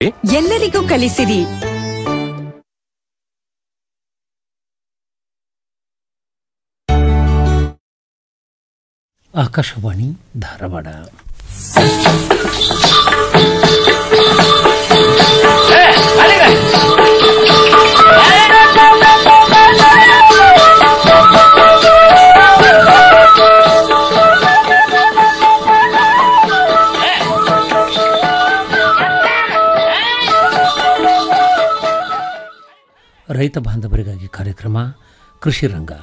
ಎಲ್ಲರಿಗೂ ಕಲಿಸಿರಿ ಆಕಾಶವಾಣಿ ಧಾರವಾಡ ರೈತ ಬಾಂಧವರಿಗಾಗಿ ಕಾರ್ಯಕ್ರಮ ಕೃಷಿ ರಂಗ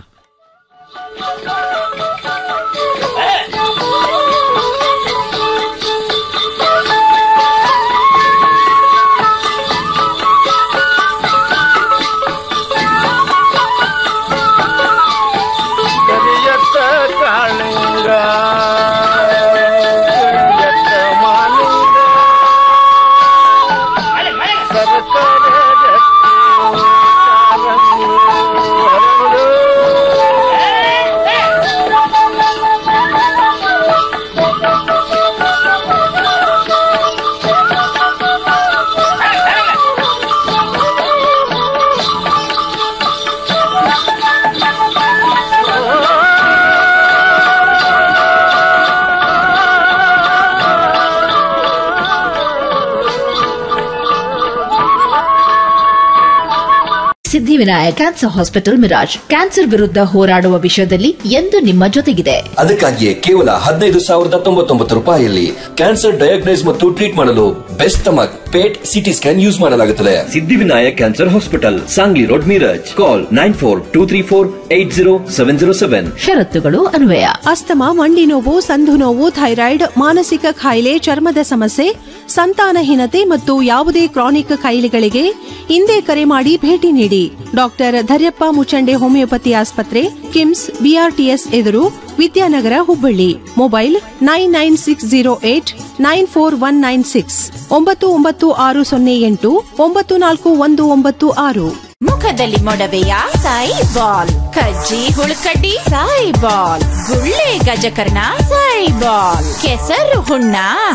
ಕರಿಯತ್ತ ಕಾಳಿಂಗ ಕರಿಯತ್ತ ಮಾಲಿಂಗ ಸರ್ಕಾರ Siddhivinayak cancer hospital Miraj cancer ವಿರುದ್ಧ ಹೋರಾಡುವ ವಿಷಯದಲ್ಲಿ ಎಂದು ನಿಮ್ಮ ಜೊತೆಗಿದೆ ಅದಕ್ಕಾಗಿಯೇ ಕೇವಲ ಹದಿನೈದು ಸಾವಿರದ ತೊಂಬತ್ತೊಂಬತ್ತು ರೂಪಾಯಿಯಲ್ಲಿ ಕ್ಯಾನ್ಸರ್ ಡಯಾಗ್ನೈಸ್ ಮತ್ತು ಟ್ರೀಟ್ ಮಾಡಲು best stomach PET CT scan use ಮಾಡಲಾಗುತ್ತದೆ Siddhivinayak cancer hospital Sangli road Miraj call nine four two three four eight zero seven zero seven ಷರತ್ತುಗಳು ಅನ್ವಯ ಅಸ್ತಮ ಮಂಡಿ ನೋವು ಸಂಧು ನೋವು ಥೈರಾಯ್ಡ್ ಮಾನಸಿಕ ಕಾಯಿಲೆ ಚರ್ಮದ ಸಮಸ್ಯೆ ಸಂತಾನಹೀನತೆ ಮತ್ತು ಯಾವುದೇ ಕ್ರಾನಿಕ್ ಕಾಯಿಲೆಗಳಿಗೆ ಹಿಂದೆ ಕರೆ ಮಾಡಿ ಭೇಟಿ ನೀಡಿ ಡಾಕ್ಟರ್ ಧರ್ಯಪ್ಪ ಮುಚಂಡೆ ಹೋಮಿಯೋಪತಿ ಆಸ್ಪತ್ರೆ ಕಿಮ್ಸ್ ಬಿಆರ್ಟಿಎಸ್ ಎದುರು Vidyanagar Hubballi mobile nine nine six zero eight nine four one nine six ಒಂಬತ್ತು ಒಂಬತ್ತು ಆರು ಸೊನ್ನೆ ಎಂಟು ಒಂಬತ್ತು ನಾಲ್ಕು ಒಂದು ಒಂಬತ್ತು ಆರು ಮುಖದಲ್ಲಿ ಮೊಡವೆಯ ಸಾಯಿ ಬಾಲ್ ಕಜ್ಜಿ ಹುಳುಕಡ್ಡಿ ಸಾಯಿ ಬಾಲ್ ಗುಳ್ಳೆ ಗಜಕರ್ಣ ಸಾಯಿ ಬಾಲ್ ಕೆಸರು ಹುಣ್ಣ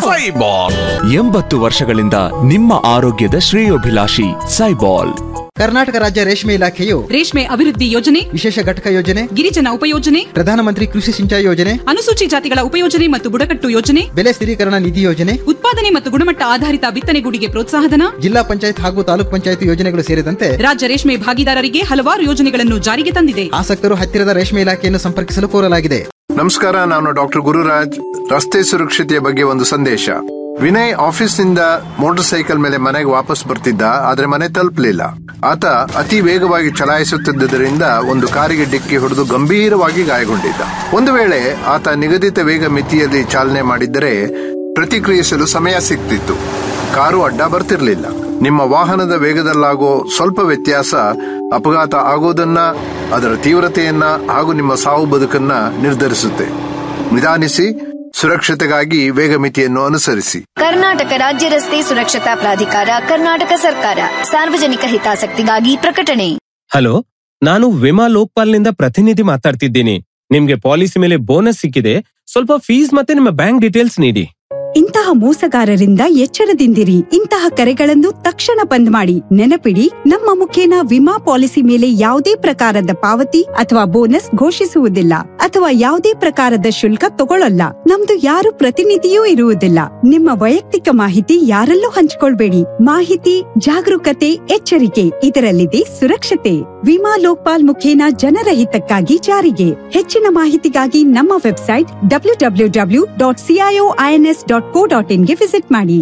ಎಂಬತ್ತು ವರ್ಷಗಳಿಂದ ನಿಮ್ಮ ಆರೋಗ್ಯದ ಶ್ರೇಯೋಭಿಲಾಷಿ ಸೈಬಾಲ್ ಕರ್ನಾಟಕ ರಾಜ್ಯ ರೇಷ್ಮೆ ಇಲಾಖೆಯು ರೇಷ್ಮೆ ಅಭಿವೃದ್ಧಿ ಯೋಜನೆ ವಿಶೇಷ ಘಟಕ ಯೋಜನೆ ಗಿರಿಜನ ಉಪಯೋಜನೆ ಪ್ರಧಾನಮಂತ್ರಿ ಕೃಷಿ ಸಿಂಚಾಯಿ ಯೋಜನೆ ಅನುಸೂಚಿ ಜಾತಿಗಳ ಉಪಯೋಜನೆ ಮತ್ತು ಬುಡಕಟ್ಟು ಯೋಜನೆ ಬೆಲೆ ಸ್ಥಿರೀಕರಣ ನಿಧಿ ಯೋಜನೆ ಉತ್ಪಾದನೆ ಮತ್ತು ಗುಣಮಟ್ಟ ಆಧಾರಿತ ಬಿತ್ತನೆಗೂಡಿಗೆ ಪ್ರೋತ್ಸಾಹಧನ ಜಿಲ್ಲಾ ಪಂಚಾಯತ್ ಹಾಗೂ ತಾಲೂಕ್ ಪಂಚಾಯತ್ ಯೋಜನೆಗಳು ಸೇರಿದಂತೆ ರಾಜ್ಯ ರೇಷ್ಮೆ ಭಾಗಿದಾರರಿಗೆ ಹಲವಾರು ಯೋಜನೆಗಳನ್ನು ಜಾರಿಗೆ ತಂದಿದೆ ಆಸಕ್ತರು ಹತ್ತಿರದ ರೇಷ್ಮೆ ಇಲಾಖೆಯನ್ನು ಸಂಪರ್ಕಿಸಲು ಕೋರಲಾಗಿದೆ ನಮಸ್ಕಾರ ನಾನು ಡಾಕ್ಟರ್ ಗುರುರಾಜ್ ರಸ್ತೆ ಸುರಕ್ಷತೆಯ ಬಗ್ಗೆ ಒಂದು ಸಂದೇಶ ವಿನಯ್ ಆಫೀಸ್ನಿಂದ ಮೋಟಾರ್ ಸೈಕಲ್ ಮೇಲೆ ಮನೆಗೆ ವಾಪಸ್ ಬರ್ತಿದ್ದ ಆದ್ರೆ ಮನೆ ತಲುಪಲಿಲ್ಲ ಆತ ಅತಿ ವೇಗವಾಗಿ ಚಲಾಯಿಸುತ್ತಿದ್ದರಿಂದ ಒಂದು ಕಾರಿಗೆ ಡಿಕ್ಕಿ ಹೊಡೆದು ಗಂಭೀರವಾಗಿ ಗಾಯಗೊಂಡಿದ್ದ ಒಂದು ವೇಳೆ ಆತ ನಿಗದಿತ ವೇಗ ಮಿತಿಯಲ್ಲಿ ಚಾಲನೆ ಮಾಡಿದ್ದರೆ ಪ್ರತಿಕ್ರಿಯಿಸಲು ಸಮಯ ಸಿಗ್ತಿತ್ತು ಕಾರು ಅಡ್ಡ ಬರ್ತಿರ್ಲಿಲ್ಲ ನಿಮ್ಮ ವಾಹನದ ವೇಗದಲ್ಲಾಗೋ ಸ್ವಲ್ಪ ವ್ಯತ್ಯಾಸ ಅಪಘಾತ ಆಗೋದನ್ನ ಅದರ ತೀವ್ರತೆಯನ್ನ ಹಾಗೂ ನಿಮ್ಮ ಸಾವು ಬದುಕನ್ನ ನಿರ್ಧರಿಸುತ್ತೆ ನಿಧಾನಿಸಿ ಸುರಕ್ಷತೆಗಾಗಿ ವೇಗ ಮಿತಿಯನ್ನು ಅನುಸರಿಸಿ ಕರ್ನಾಟಕ ರಾಜ್ಯ ರಸ್ತೆ ಸುರಕ್ಷತಾ ಪ್ರಾಧಿಕಾರ ಕರ್ನಾಟಕ ಸರ್ಕಾರ ಸಾರ್ವಜನಿಕ ಹಿತಾಸಕ್ತಿಗಾಗಿ ಪ್ರಕಟಣೆ ಹಲೋ ನಾನು ವಿಮಾ ಲೋಕ್ಪಾಲ್ನಿಂದ ಪ್ರತಿನಿಧಿ ಮಾತಾಡ್ತಿದ್ದೀನಿ ನಿಮ್ಗೆ ಪಾಲಿಸಿ ಮೇಲೆ ಬೋನಸ್ ಸಿಕ್ಕಿದೆ ಸ್ವಲ್ಪ ಫೀಸ್ ಮತ್ತೆ ನಿಮ್ಮ ಬ್ಯಾಂಕ್ ಡೀಟೇಲ್ಸ್ ನೀಡಿ ಇಂತಹ ಮೋಸಗಾರರಿಂದ ಎಚ್ಚರದಿಂದಿರಿ ಇಂತಹ ಕರೆಗಳನ್ನು ತಕ್ಷಣ ಬಂದ್ ಮಾಡಿ ನೆನಪಿಡಿ ನಮ್ಮ ಮುಖೇನ ವಿಮಾ ಪಾಲಿಸಿ ಮೇಲೆ ಯಾವುದೇ ಪ್ರಕಾರದ ಪಾವತಿ ಅಥವಾ ಬೋನಸ್ ಘೋಷಿಸುವುದಿಲ್ಲ ಅಥವಾ ಯಾವುದೇ ಪ್ರಕಾರದ ಶುಲ್ಕ ತಗೊಳ್ಳಲ್ಲ ನಮ್ದು ಯಾರು ಪ್ರತಿನಿಧಿಯೂ ಇರುವುದಿಲ್ಲ ನಿಮ್ಮ ವೈಯಕ್ತಿಕ ಮಾಹಿತಿ ಯಾರಲ್ಲೂ ಹಂಚಿಕೊಳ್ಬೇಡಿ ಮಾಹಿತಿ ಜಾಗರೂಕತೆ ಎಚ್ಚರಿಕೆ ಇದರಲ್ಲಿದೆ ಸುರಕ್ಷತೆ ವಿಮಾ ಲೋಕ್ಪಾಲ್ ಮುಖೇನ ಜನರ ಹಿತಕ್ಕಾಗಿ ಜಾರಿಗೆ ಹೆಚ್ಚಿನ ಮಾಹಿತಿಗಾಗಿ ನಮ್ಮ website W W W dot C I O I N S dot co dot ಇನ್ಗೆ ವಿಸಿಟ್ ಮಾಡಿ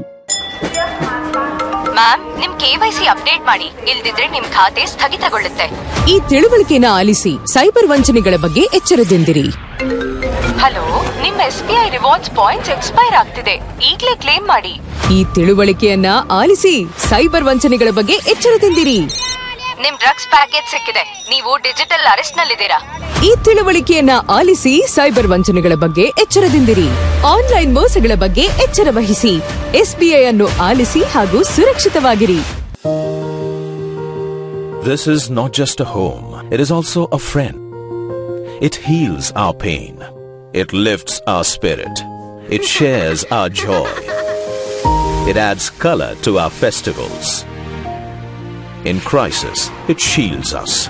ಮ್ಯಾಮ್ ನಿಮ್ ಕೆವೈಸಿ ಅಪ್ಡೇಟ್ ಮಾಡಿ ಇಲ್ದಿದ್ರೆ ನಿಮ್ ಖಾತೆ ಸ್ಥಗಿತಗೊಳ್ಳುತ್ತೆ ಈ ತಿಳುವಳಿಕೆನ ಆಲಿಸಿ ಸೈಬರ್ ವಂಚನೆಗಳ ಬಗ್ಗೆ ಎಚ್ಚರದಿಂದಿರಿ ಹಲೋ ನಿಮ್ S B I rewards points expire ಆಗ್ತಿದೆ ಈಗ್ಲೇ ಕ್ಲೇಮ್ ಮಾಡಿ ಈ ತಿಳುವಳಿಕೆಯನ್ನ ಆಲಿಸಿ ಸೈಬರ್ ವಂಚನೆಗಳ ಬಗ್ಗೆ ಎಚ್ಚರದಿಂದಿರಿ ನಿಮ್ ಡ್ರಗ್ಸ್ ಪ್ಯಾಕೇಜ್ ಸಿಕ್ಕಿದೆ ನೀವು ಡಿಜಿಟಲ್ ಅರೆಸ್ಟ್ ನಲ್ಲಿದ್ದೀರಾ ಈ ತಿಳುವಳಿಕೆಯನ್ನ ಆಲಿಸಿ ಸೈಬರ್ ವಂಚನೆಗಳ ಬಗ್ಗೆ ಎಚ್ಚರದಿಂದಿರಿ ಆನ್ಲೈನ್ ಮೋಸಗಳ ಬಗ್ಗೆ ಎಚ್ಚರ ವಹಿಸಿ ಎಸ್ಬಿಐ ಅನ್ನು ಆಲಿಸಿ ಹಾಗೂ ಸುರಕ್ಷಿತವಾಗಿರಿ This is not just a home, it is also a friend. It heals our pain. It lifts our spirit. It shares our joy. It adds color to our festivals. In crisis, it shields us.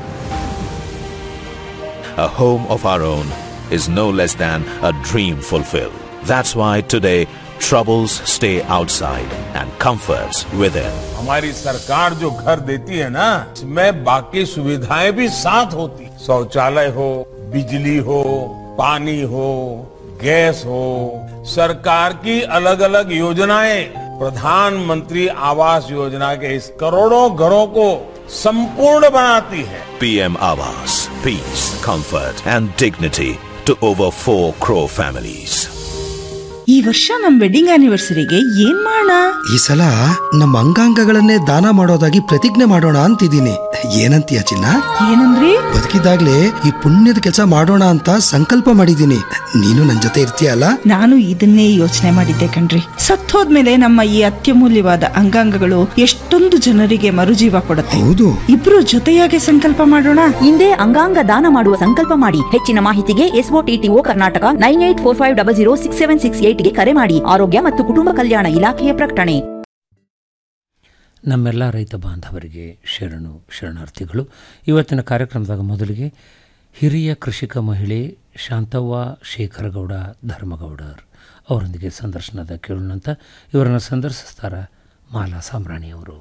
A home of our own is no less than a dream fulfilled. That's why today troubles stay outside and comforts within. हमारी सरकार जो घर देती है ना इसमें बाकी सुविधाएं भी साथ होती हैं। शौचालय हो बिजली हो पानी हो गैस हो सरकार की अलग अलग योजनाएं प्रधानमंत्री आवास योजना के इस करोड़ों घरों को संपूर्ण बनाती है PM Awas, peace, comfort, and dignity to over 4 crore families. ಈ ವರ್ಷ ನಮ್ ವೆಡ್ಡಿಂಗ್ ಆನಿವರ್ಸರಿಗೆ ಏನ್ ಮಾಡೋಣ ಈ ಸಲ ನಮ್ಮ ಅಂಗಾಂಗಗಳನ್ನೇ ದಾನ ಮಾಡೋದಾಗಿ ಪ್ರತಿಜ್ಞೆ ಮಾಡೋಣ ಅಂತಿದ್ದೀನಿ ಏನಂತೀಯ ಚಿನ್ನ ಏನಂದ್ರಿ ಬದುಕಿದಾಗ್ಲೇ ಈ ಪುಣ್ಯದ ಕೆಲಸ ಮಾಡೋಣ ಅಂತ ಸಂಕಲ್ಪ ಮಾಡಿದ್ದೀನಿ ನೀನು ನನ್ ಜೊತೆ ಇರ್ತೀಯಲ್ಲ ನಾನು ಇದನ್ನೇ ಯೋಚನೆ ಮಾಡಿದ್ದೆ ಕಣ್ರಿ ಸತ್ತೋದ್ಮೇಲೆ ನಮ್ಮ ಈ ಅತ್ಯಮೂಲ್ಯವಾದ ಅಂಗಾಂಗಗಳು ಎಷ್ಟೊಂದು ಜನರಿಗೆ ಮರುಜೀವ ಕೊಡುತ್ತೆ ಹೌದು ಇಬ್ರು ಜೊತೆಯಾಗಿ ಸಂಕಲ್ಪ ಮಾಡೋಣ ಹಿಂದೆ ಅಂಗಾಂಗ ದಾನ ಮಾಡುವ ಸಂಕಲ್ಪ ಮಾಡಿ ಹೆಚ್ಚಿನ ಮಾಹಿತಿಗೆ S O T T O Karnataka nine eight four five double zero six seven six ಏಟ್ಗೆ ಕರೆ ಮಾಡಿ ಆರೋಗ್ಯ ಮತ್ತು ಕುಟುಂಬ ಕಲ್ಯಾಣ ಇಲಾಖೆಯ ಪ್ರಕಟಣೆ ನಮ್ಮೆಲ್ಲ ರೈತ ಬಾಂಧವರಿಗೆ ಶರಣು ಶರಣಾರ್ಥಿಗಳು ಇವತ್ತಿನ ಕಾರ್ಯಕ್ರಮದಾಗ ಮೊದಲಿಗೆ ಹಿರಿಯ ಕೃಷಿಕ ಮಹಿಳೆ ಶಾಂತವ್ವ ಶೇಖರಗೌಡ ಧರ್ಮಗೌಡರ್ ಅವರೊಂದಿಗೆ ಸಂದರ್ಶನದ ಕೇಳೋಣಂತ ಇವರನ್ನು ಸಂದರ್ಶಿಸ್ತಾರ ಮಾಲಾ ಸಾಮ್ರಾಣಿಯವರು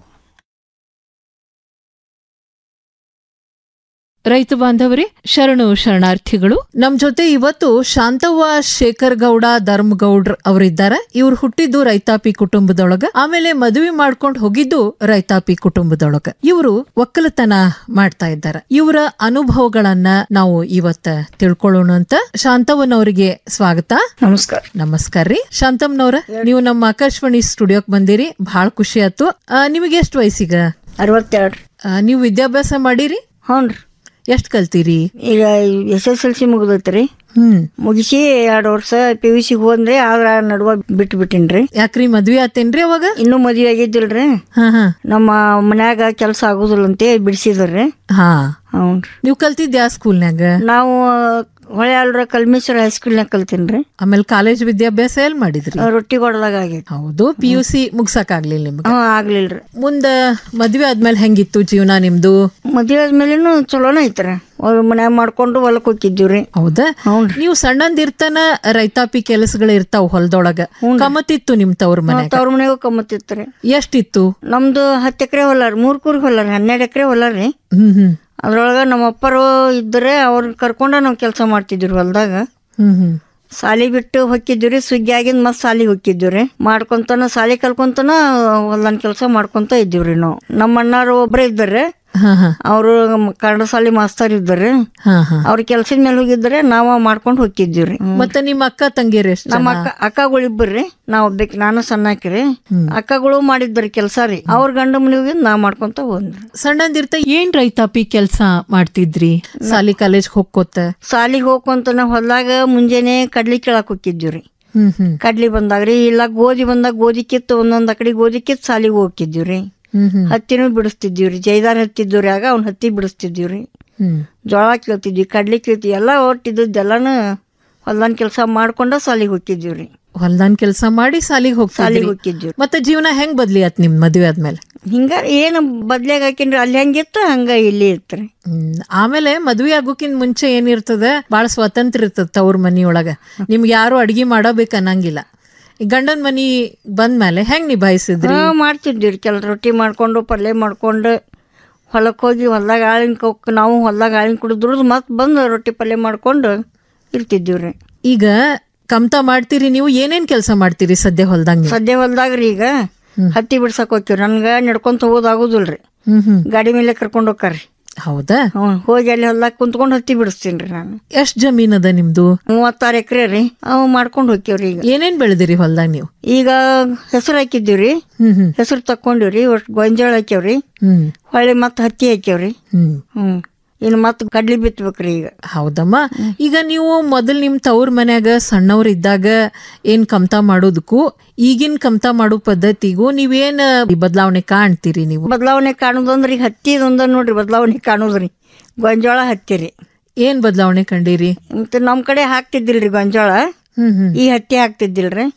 ರೈತ ಬಾಂಧವರೇ ಶರಣು ಶರಣಾರ್ಥಿಗಳು ನಮ್ ಜೊತೆ ಇವತ್ತು ಶಾಂತವ್ವ ಶೇಖರ್ ಗೌಡ ಧರ್ಮಗೌಡ್ರ ಅವರಿದ್ದಾರೆ ಇವ್ರು ಹುಟ್ಟಿದ್ದು ರೈತಾಪಿ ಕುಟುಂಬದೊಳಗ ಆಮೇಲೆ ಮದುವೆ ಮಾಡ್ಕೊಂಡು ಹೋಗಿದ್ದು ರೈತಾಪಿ ಕುಟುಂಬದೊಳಗ ಇವರು ಒಕ್ಕಲತನ ಮಾಡ್ತಾ ಇದ್ದಾರೆ ಇವರ ಅನುಭವಗಳನ್ನ ನಾವು ಇವತ್ತ ತಿಳ್ಕೊಳ್ಳೋಣ ಅಂತ ಶಾಂತವ್ವನವರಿಗೆ ಸ್ವಾಗತ ನಮಸ್ಕಾರ ನಮಸ್ಕಾರ ರೀ ಶಾಂತಮ್ನವ್ರ ನೀವು ನಮ್ಮ ಆಕಾಶವಾಣಿ ಸ್ಟುಡಿಯೋಕ್ ಬಂದಿರಿ ಬಹಳ ಖುಷಿ ಆಯ್ತು ಆ, ನಿಮಗೆ ಎಷ್ಟು ವಯಸ್ಸಿಗ ಅರವತ್ತೆರಡು ನೀವು ವಿದ್ಯಾಭ್ಯಾಸ ಮಾಡಿರಿ ಹ್ಞೂನ್ರಿ ಎಷ್ಟ್ ಕಲ್ತೀರಿ ಈಗ ಎಸ್ ಎಸ್ ಎಲ್ ಸಿ ಮುಗ್ದೈತ್ರಿ ಹ್ಮ್ ಮುಗಿಸಿ ಎರಡು ವರ್ಷ ಪಿ ಯು ಸಿ ಹೋದ್ರಿ ಆದ್ರ ನಡುವ ಬಿಟ್ಟು ಬಿಟ್ಟಿನ್ರಿ ಯಾಕ್ರಿ ಮದ್ವಿ ಆತೇನ್ರಿ ಅವಾಗ ಇನ್ನೂ ಮದ್ವೆ ಆಗಿದ್ದಿಲ್ರಿ ಹಾ ಹಾ ನಮ್ಮ ಮನ್ಯಾಗ ಕೆಲಸ ಆಗುದಿಲ್ಲಂತೆ ಬಿಡಿಸಿದ್ರಿ ಹಾ ಹ್ಞೂನ್ರಿ ನೀವ್ ಕಲ್ತಿದ್ ಯಾವ ಸ್ಕೂಲ್ನ್ಯಾಗ ನಾವು ಹೊಳೆ ಅಲ್ರ ಕಲ್ಮೇಶ್ವರ ಹೈಸ್ಕೂಲ್ನಾಗ ಕಲ್ತೀನ್ರಿ ಆಮೇಲೆ ಕಾಲೇಜ್ ವಿದ್ಯಾಭ್ಯಾಸ ಎಲ್ ಮಾಡಿದ್ರಿ ರೊಟ್ಟಿ ಕೊಡದಾಗ ಆಗೈತಿ ಹೌದು ಪಿ ಯು ಸಿ ಮುಗ್ಸಕ್ ಆಗ್ಲಿಲ್ಲ ನಿಮ್ಗೆ ಹ್ಞೂ ಆಗ್ಲಿಲ್ರಿ ಮುಂದ ಮದ್ವೆ ಆದ್ಮೇಲೆ ಹೆಂಗಿತ್ತು ಜೀವನ ನಿಮ್ದು ಮದ್ವೆ ಆದ್ಮೇಲೆನು ಚಲೋನ ಐತ್ರಿ ಅವ್ರ ಮನ್ಯಾಗ ಮಾಡ್ಕೊಂಡು ಹೊಲಕ್ ಹೋಗಿದ್ದೀವ್ರಿ ಹೌದಾ ನೀವು ಸಣ್ಣಂದಿರ್ತಾನ ರೈತಾಪಿ ಕೆಲಸಗಳು ಇರ್ತಾವ ಹೊಲದೊಳಗ ಕಮತಿತ್ತು ನಿಮ್ ತವ್ರ ಮನೆ ತವ್ರ ಮನೆಗೂ ಕಮ್ಮತ್ತಿತ್ರಿ ಎಷ್ಟಿತ್ತು ನಮ್ದು ಹತ್ತು ಎಕರೆ ಹೊಲ ರೀ ಮೂರ್ ಕೂರ್ಗ್ ಹೊಲ ರೀ ಹನ್ನೆರಡು ಎಕರೆ ಹೊಲ ರೀ ಹ್ಮ್ ಹ್ಮ್ ಅದ್ರೊಳಗ ನಮ್ಮ ಅಪ್ಪರು ಇದ್ರೆ ಅವ್ರನ್ನ ಕರ್ಕೊಂಡ ನಾವು ಕೆಲಸ ಮಾಡ್ತಿದ್ವಿ ಹೊಲ್ದಾಗ ಹ್ಮ್ ಹ್ಮ್ ಸಾಲಿ ಬಿಟ್ಟು ಹೊಕ್ಕಿದ್ವಿ ರೀ ಸುಗ್ಗಿ ಆಗಿಂದ ಮತ್ತೆ ಸಾಲಿಗೆ ಹೊಕ್ಕಿದ್ವಿ ರೀ ಮಾಡ್ಕೊಂತನ ಸಾಲಿ ಕಲ್ಕೊಂತನ ಹೊಲ್ದನ್ ಕೆಲಸ ಮಾಡ್ಕೊಂತ ಇದ್ದೀವ್ರಿ ನಾವು ನಮ್ಮ ಅಣ್ಣಾರು ಒಬ್ರೇ ಇದ್ದಾರೆ ಹಾ ಹಾ ಅವರು ಕನ್ನಡ ಶಾಲಿ ಮಾಸ್ತರ್ ಇದ್ದಾರೆ ಹಾ ಹಾ ಅವ್ರ ಕೆಲ್ಸದ ಮೇಲೆ ಹೋಗಿದ್ರೆ ನಾವ ಮಾಡ್ಕೊಂಡು ಹೋಗಿದ್ದೀವ್ರಿ ಮತ್ತೆ ನಿಮ್ಮ ಅಕ್ಕ ತಂಗಿಯರು ಎಷ್ಟು ನಮ್ಮ ಅಕ್ಕ ಅಕ್ಕಗಳು ಇಬ್ಬರ್ರಿ ನಾವ್ ಒಬ್ಬಕ್ ನಾನು ಸಣ್ಣಾಕಿರಿ ಅಕ್ಕಗಳು ಮಾಡಿದ್ರಿ ಕೆಲ್ಸ ರೀ ಅವ್ರ ಗಂಡ ಮನೆಗೆ ನಾ ಮಾಡ್ಕೊಂತ ಹೋದ್ರಿ ಸಣ್ಣಂದಿರ್ತ ಏನ್ ರೈತಾಪಿ ಕೆಲ್ಸ ಮಾಡ್ತಿದ್ರಿ ಸಾಲಿ ಕಾಲೇಜ್ ಹೋಗ್ಕೋತ ಸಾಲಿಗೆ ಹೋಗ್ಕೊಂತ ನಾವ್ ಹೊಲ್ದಾಗ ಮುಂಜಾನೆ ಕಡ್ಲಿ ಕೇಳಕ್ ಹೋಗಿದ್ದೀವ್ರಿ ಹ್ಮ್ ಹ್ಮ್ ಕಡ್ಲಿ ಬಂದಾಗ್ರಿ ಇಲ್ಲ ಗೋಧಿ ಬಂದಾಗ ಗೋಧಿ ಕಿತ್ತು ಒಂದೊಂದ್ ಅಕಡೆ ಗೋಧಿ ಕಿತ್ತು ಸಾಲಿಗೆ ಹೋಗಿದ್ದೀವ್ರಿ ಹ್ಮ್ ಹ್ಮ್ ಹತ್ತಿನೂ ಬಿಡಿಸ್ತಿದ್ದೀವ್ರಿ ಜೈದಾರ್ ಹತ್ತಿದ್ದೀವ್ರಿ ಆಗ ಅವ್ನ ಹತ್ತಿ ಬಿಡಿಸ್ತಿದ್ದೀವ್ರಿ ಹ್ಮ್ ಜೋಳ ಕೇಳ್ತಿದ್ವಿ ಕಡ್ಲಿ ಕೇಳ್ತಿದ್ವಿ ಎಲ್ಲ ಒಟ್ಟಿದ್ದೆಲ್ಲಾನು ಹೊಲ್ದಾನ್ ಕೆಲಸ ಮಾಡ್ಕೊಂಡ ಸಾಲಿಗೆ ಹೋಗಿದ್ದೀವ್ರಿ ಹೊಲ್ದಾನ್ ಕೆಲ್ಸ ಮಾಡಿ ಸಾಲಿಗೆ ಹೋಗ್ತಿದ್ರಿ ಸಾಲಿಗೆ ಹೋಗಿದ್ದೀವ್ರಿ ಮತ್ತೆ ಜೀವನ ಹೆಂಗ್ ಬದ್ಲಿ ಆತ್ ನಿಮ್ ಮದ್ವೆ ಆದ್ಮೇಲೆ ಹಿಂಗ ಏನು ಬದ್ಲಾಗ ಹಾಕಿನ್ರಿ ಅಲ್ಲಿ ಹೆಂಗಿತ್ತು ಹಂಗ ಇಲ್ಲಿ ಇರ್ತ್ರಿ ಹ್ಮ್. ಆಮೇಲೆ ಮದ್ವೆ ಆಗೋಕಿನ್ ಮುಂಚೆ ಏನಿರ್ತದ ಬಾಳ ಸ್ವತಂತ್ರ ಇರ್ತದ ತವ್ರ ಮನಿಯೊಳಗ ನಿಮ್ಗೆ ಯಾರು ಅಡ್ಗಿ ಮಾಡಬೇಕ ಅನ್ನಂಗಿಲ್ಲ ಈ ಗಂಡನ್ ಮನಿ ಬಂದ್ಮೇಲೆ ಹೆಂಗ್ ನಿಭಾಯಿಸಿದ್ರಿ ಹಾ ಮಾಡ್ತಿದ್ವಿ ಕೆಲ ರೊಟ್ಟಿ ಮಾಡ್ಕೊಂಡು ಪಲ್ಯ ಮಾಡ್ಕೊಂಡು ಹೊಲಕ್ಕೆ ಹೋಗಿ ಹೊಲ್ದಾಗ ಆಳಿನ ಕೊಕ್ ನಾವು ಹೊಲ್ದಾಗ ಆಳಿನ ಕುಡಿದ್ರು ಮತ್ತೆ ಬಂದು ರೊಟ್ಟಿ ಪಲ್ಯ ಮಾಡ್ಕೊಂಡು ಇರ್ತಿದ್ದೀವ್ರಿ ಈಗ ಕಮ್ತಾ ಮಾಡ್ತೀರಿ ನೀವು ಏನೇನ್ ಕೆಲಸ ಮಾಡ್ತೀರಿ ಸದ್ಯ ಹೊಲ್ದಂಗ ನೀವು? ಸದ್ಯ ಹೊಲ್ದಾಗ್ರಿ ಈಗ ಹತ್ತಿ ಬಿಡ್ಸಕ್ ಹೋಗ್ತೀವಿ ನನ್ಗ ನಡ್ಕೊಂತ ಹೋಗೋದಾಗುದಿಲ್ರಿ ಹ್ಮ್ ಹ್ಮ್ ಗಾಡಿ ಮೇಲೆ ಕರ್ಕೊಂಡು ಹೋಗ್ತಾರ್ರಿ ಹೌದಾ ಹ್ಞೂ ಹೋಗಿ ಅಲ್ಲಿ ಹೊಲ್ದಾಗ ಕುಂತ್ಕೊಂಡು ಹತ್ತಿ ಬಿಡಿಸ್ತೀನಿ ನಾನು ಎಷ್ಟ್ ಜಮೀನ್ ಅದ ನಿಮ್ದು ಮೂವತ್ತಾರು ಎಕರೆ ರೀ ಅವು ಮಾಡ್ಕೊಂಡು ಹೋಗ್ತೀವ್ರಿ ಈಗ ಏನೇನ್ ಬೆಳೆದಿರಿ ಹೊಲ್ದಾಗ ನೀವು ಈಗ ಹೆಸರು ಹಾಕಿದ್ದೀವ್ರಿ ಹ್ಮ್ ಹ್ಮ್ ಹೆಸರು ತಕ್ಕೊಂಡಿವ್ರಿ ಒಟ್ಟು ಗೊಂಜಾಳ ಹಾಕ್ಯಾವ್ರಿ ಹ್ಮ್ ಹೊಳ್ಳಿ ಮತ್ತೆ ಹತ್ತಿ ಹಾಕ್ಯಾವ್ರಿ ಹ್ಮ್ ಹ್ಮ್ ಇನ್ನು ಮತ್ತೆ ಕಡ್ಲಿ ಬಿತ್ಬೇಕ್ರಿ ಈಗ ಹೌದಮ್ಮ ಈಗ ನೀವು ಮೊದಲ್ ನಿಮ್ ತವ್ರ ಮನ್ಯಾಗ ಸಣ್ಣವ್ರ ಇದ್ದಾಗ ಏನ್ ಕಮ್ತಾ ಮಾಡೋದಕ್ಕೂ ಈಗಿನ ಕಮ್ತಾ ಮಾಡೋ ಪದ್ಧತಿಗೂ ನೀವೇನ್ ಬದಲಾವಣೆ ಕಾಣ್ತೀರಿ ನೀವು ಬದಲಾವಣೆ ಕಾಣುದಂದ್ರೆ ಈಗ ಹತ್ತಿದೊಂದ ನೋಡ್ರಿ ಬದಲಾವಣೆ ಕಾಣುದ್ರಿ ಗೊಂಜಾಳ ಹತ್ತಿರಿ ಏನ್ ಬದಲಾವಣೆ ಕಂಡೀರಿ ಮತ್ತೆ ನಮ್ ಕಡೆ ಹಾಕ್ತಿದ್ದಿಲ್ರಿ ಗೊಂಜಾಳ ಹ್ಮ್ ಹ್ಮ್ ಈ ಹತ್ತಿ ಹಾಕ್ತಿದ್ದಿಲ್ರಿ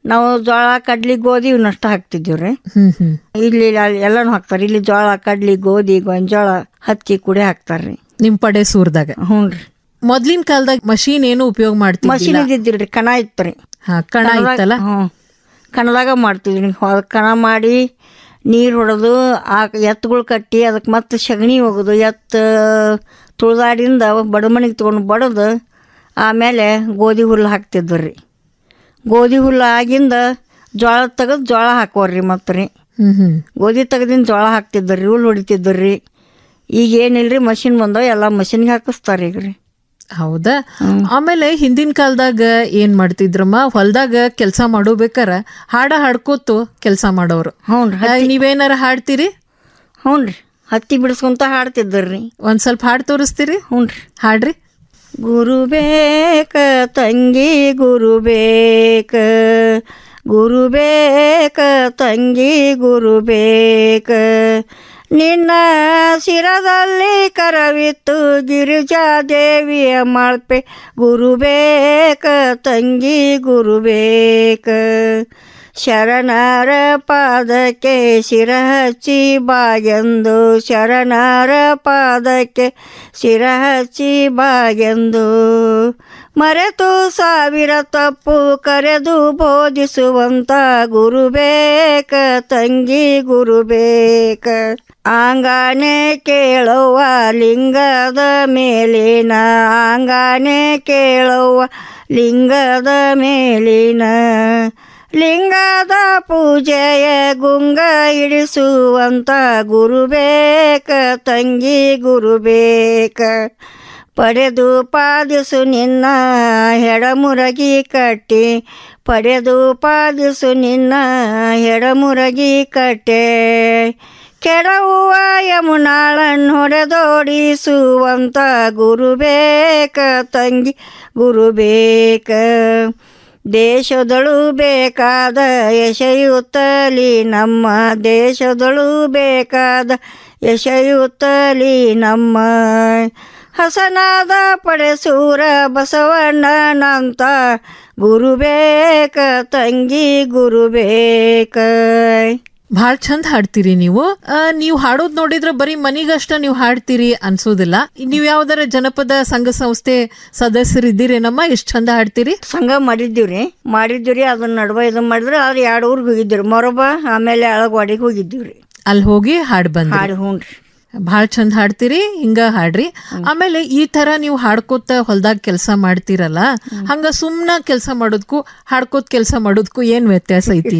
ನಾವು ಜೋಳ ಕಡ್ಲಿ ಗೋಧಿ ಇವನ್ನಷ್ಟು ಹಾಕ್ತಿದ್ದೀವಿ ರೀ ಹ್ಮ್ ಹ್ಮ್ ಇಲ್ಲಿ ಅಲ್ಲಿ ಎಲ್ಲಾನು ಹಾಕ್ತಾರೆ ಇಲ್ಲಿ ಜೋಳ ಕಡ್ಲಿ ಗೋಧಿ ಗೊಂಜೋಳ ಹತ್ತಿ ಕುಡಿ ಹಾಕ್ತಾರ್ರಿ ನಿಮ್ ಪಡೆ ಸೂರ್ದಾಗ ಹ್ಞೂ ರೀ ಮೊದ್ಲಿನ ಕಾಲದಾಗ ಮಷೀನ್ ಏನು ಉಪಯೋಗ ಮಷಿನ್ ಮಾಡ್ತಿದ್ದಿಲ್ಲ ಇದ್ದಿದ್ದಿಲ್ರಿ ಕಣ ಇತ್ತು ಹಾ ಕಣ ಇತ್ತಲ್ಲ ಹ್ಞೂ ಕಣದಾಗ ಮಾಡ್ತಿದ್ವಿ ಹೊಲ- ಕಣ ಮಾಡಿ ನೀರು ಹೊಡೆದು ಆ ಎತ್ತುಗಳು ಕಟ್ಟಿ ಅದಕ್ಕೆ ಮತ್ತೆ ಸಗಣಿ ಹೋಗೋದು ಎತ್ತು ತುಳಿದಾಡಿಂದ ಬಡಮಣಿಗೆ ತೊಗೊಂಡು ಬಡದು ಆಮೇಲೆ ಗೋಧಿ ಹುಲ್ಲು ಹಾಕ್ತಿದ್ವಿ ರೀ ಗೋಧಿ ಹುಲ್ಲು ಆಗಿಂದ ಜೋಳ ತೆಗೆದು ಜೋಳ ಹಾಕೋರಿ ಮತ್ತೆ ರೀ ಹ್ಮ್ ಹ್ಮ್ ಗೋಧಿ ತೆಗೆದಿನ ಜೋಳ ಹಾಕ್ತಿದ್ದರು ರೀ ಹುಲ್ಲು ಹೊಡಿತಿದ್ರು ರೀ ಈಗ ಏನಿಲ್ರಿ ಮಷಿನ್ ಬಂದವ ಎಲ್ಲ ಮಷಿನ್ಗೆ ಹಾಕಿಸ್ತಾರೆ ಈಗ ರೀ ಹೌದಾ ಆಮೇಲೆ ಹಿಂದಿನ ಕಾಲದಾಗ ಏನ್ ಮಾಡ್ತಿದ್ರಮ್ಮ ಹೊಲ್ದಾಗ ಕೆಲಸ ಮಾಡೋಬೇಕಾರ ಹಾಡ ಹಾಡ್ಕೋತು ಕೆಲಸ ಮಾಡೋರು ಆ, ನೀವೇನಾರ ಹಾಡ್ತೀರಿ ಹ್ಞೂ ರೀ ಹತ್ತಿ ಬಿಡಿಸ್ಕೊಂತ ಹಾಡ್ತಿದ್ದರ್ರಿ ಒಂದ್ ಸ್ವಲ್ಪ ಹಾಡ್ ತೋರಿಸ್ತೀರಿ ಹ್ಞೂ ರೀ ಹಾಡ್ರಿ ಗುರು ಬೇಕ ತಂಗಿ ಗುರು ಬೇಕ ಗುರು ಬೇಕ ತಂಗಿ ಗುರು ಬೇಕ ನಿನ್ನ ಶಿರದಲ್ಲಿ ಕರವಿತ್ತು ಗಿರಿಜಾದೇವಿಯ ಮಾಳ್ಪೆ ಗುರು ಬೇಕ ತಂಗಿ ಗುರು ಬೇಕ ಶರಣರ ಪಾದಕ್ಕೆ ಶಿರ ಹಚ್ಚಿ ಬಾಗೆಂದು ಶರಣರ ಪಾದಕ್ಕೆ ಶಿರ ಹಚ್ಚಿ ಬಾಗೆಂದು ಮರೆತು ಸಾವಿರ ತಪ್ಪು ಕರೆದು ಬೋಧಿಸುವಂತ ಗುರು ಬೇಕ ತಂಗಿ ಗುರು ಬೇಕ ಆಂಗಾನೆ ಕೇಳುವ ಲಿಂಗದ ಮೇಲಿನ ಆಂಗಾನೆ ಕೇಳುವ ಲಿಂಗದ ಮೇಲಿನ ಲಿಂಗದ ಪೂಜೆಯ ಗುಂಗ ಇಡಿಸುವಂತ ಗುರು ಬೇಕ ತಂಗಿ ಗುರು ಬೇಕ ಪಡೆದು ಪಾದಿಸು ನಿನ್ನ ಹೆಡಮುರಗಿ ಕಟ್ಟಿ ಪಡೆದು ಪಾದಿಸು ನಿನ್ನ ಹೆಡಮುರಗಿ ಕಟ್ಟೆ ಕೆಡವುವ ಯಮುನಾಳನ್ನು ಹೊಡೆದೋಡಿಸುವಂತ ಗುರು ಬೇಕ ತಂಗಿ ಗುರು ಬೇಕ ದೇಶದಳು ಬೇಕಾದ ಯಶಯುತ್ತಲಿ ನಮ್ಮ ದೇಶದಳು ಬೇಕಾದ ಯಶಯುತ್ತಲಿ ನಮ್ಮ ಹಸನಾದ ಪಡೆಸೂರ ಬಸವಣ್ಣನಂತ ಗುರು ಬೇಕ ತಂಗಿ ಗುರು ಬೇಕ ಭಾಳ ಚಂದ ಹಾಡ್ತೀರಿ ನೀವು ಆ, ನೀವು ಹಾಡೋದ್ ನೋಡಿದ್ರೆ ಬರೀ ಮನಿಗಷ್ಟ ನೀವು ಹಾಡ್ತೀರಿ ಅನ್ಸೋದಿಲ್ಲ ನೀವ್ ಯಾವ್ದಾರ ಜನಪದ ಸಂಘ ಸಂಸ್ಥೆ ಸದಸ್ಯರಿದ್ದೀರೇನಮ್ಮ ಎಷ್ಟ್ ಚಂದ ಹಾಡ್ತೀರಿ ಸಂಘ ಮಾಡಿದ್ದೀವ್ರಿ ಮಾಡಿದ್ದೀವ್ರಿ ಅದನ್ನ ನಡುವೆ ಇದನ್ನ ಮಾಡಿದ್ರೆ ಅದು ಎರಡು ಊರಿಗೆ ಹೋಗಿದ್ದೀವಿ ಮೊರಬ ಆಮೇಲೆ ಅಳಗವಾಡಿಗೆ ಹೋಗಿದ್ದೀವ್ರಿ ಅಲ್ಲಿ ಹೋಗಿ ಹಾಡ್ ಬಂದ್ರಿ ಹಾಡು ಹ್ಞೂನ್ರಿ ಭಾಳ ಚಂದ ಹಾಡ್ತೀರಿ ಹಿಂಗ ಹಾಡ್ರಿ ಆಮೇಲೆ ಈ ತರ ನೀವು ಹಾಡ್ಕೋತ ಹೊಲ್ದಾಗ ಕೆಲಸ ಮಾಡ್ತೀರಲ್ಲ ಹಂಗ ಸುಮ್ನ ಕೆಲಸ ಮಾಡೋದ್ಕು ಹಾಡ್ಕೋತ್ ಕೆಲಸ ಮಾಡೋದ್ಕು ಏನ್ ವ್ಯತ್ಯಾಸ ಐತಿ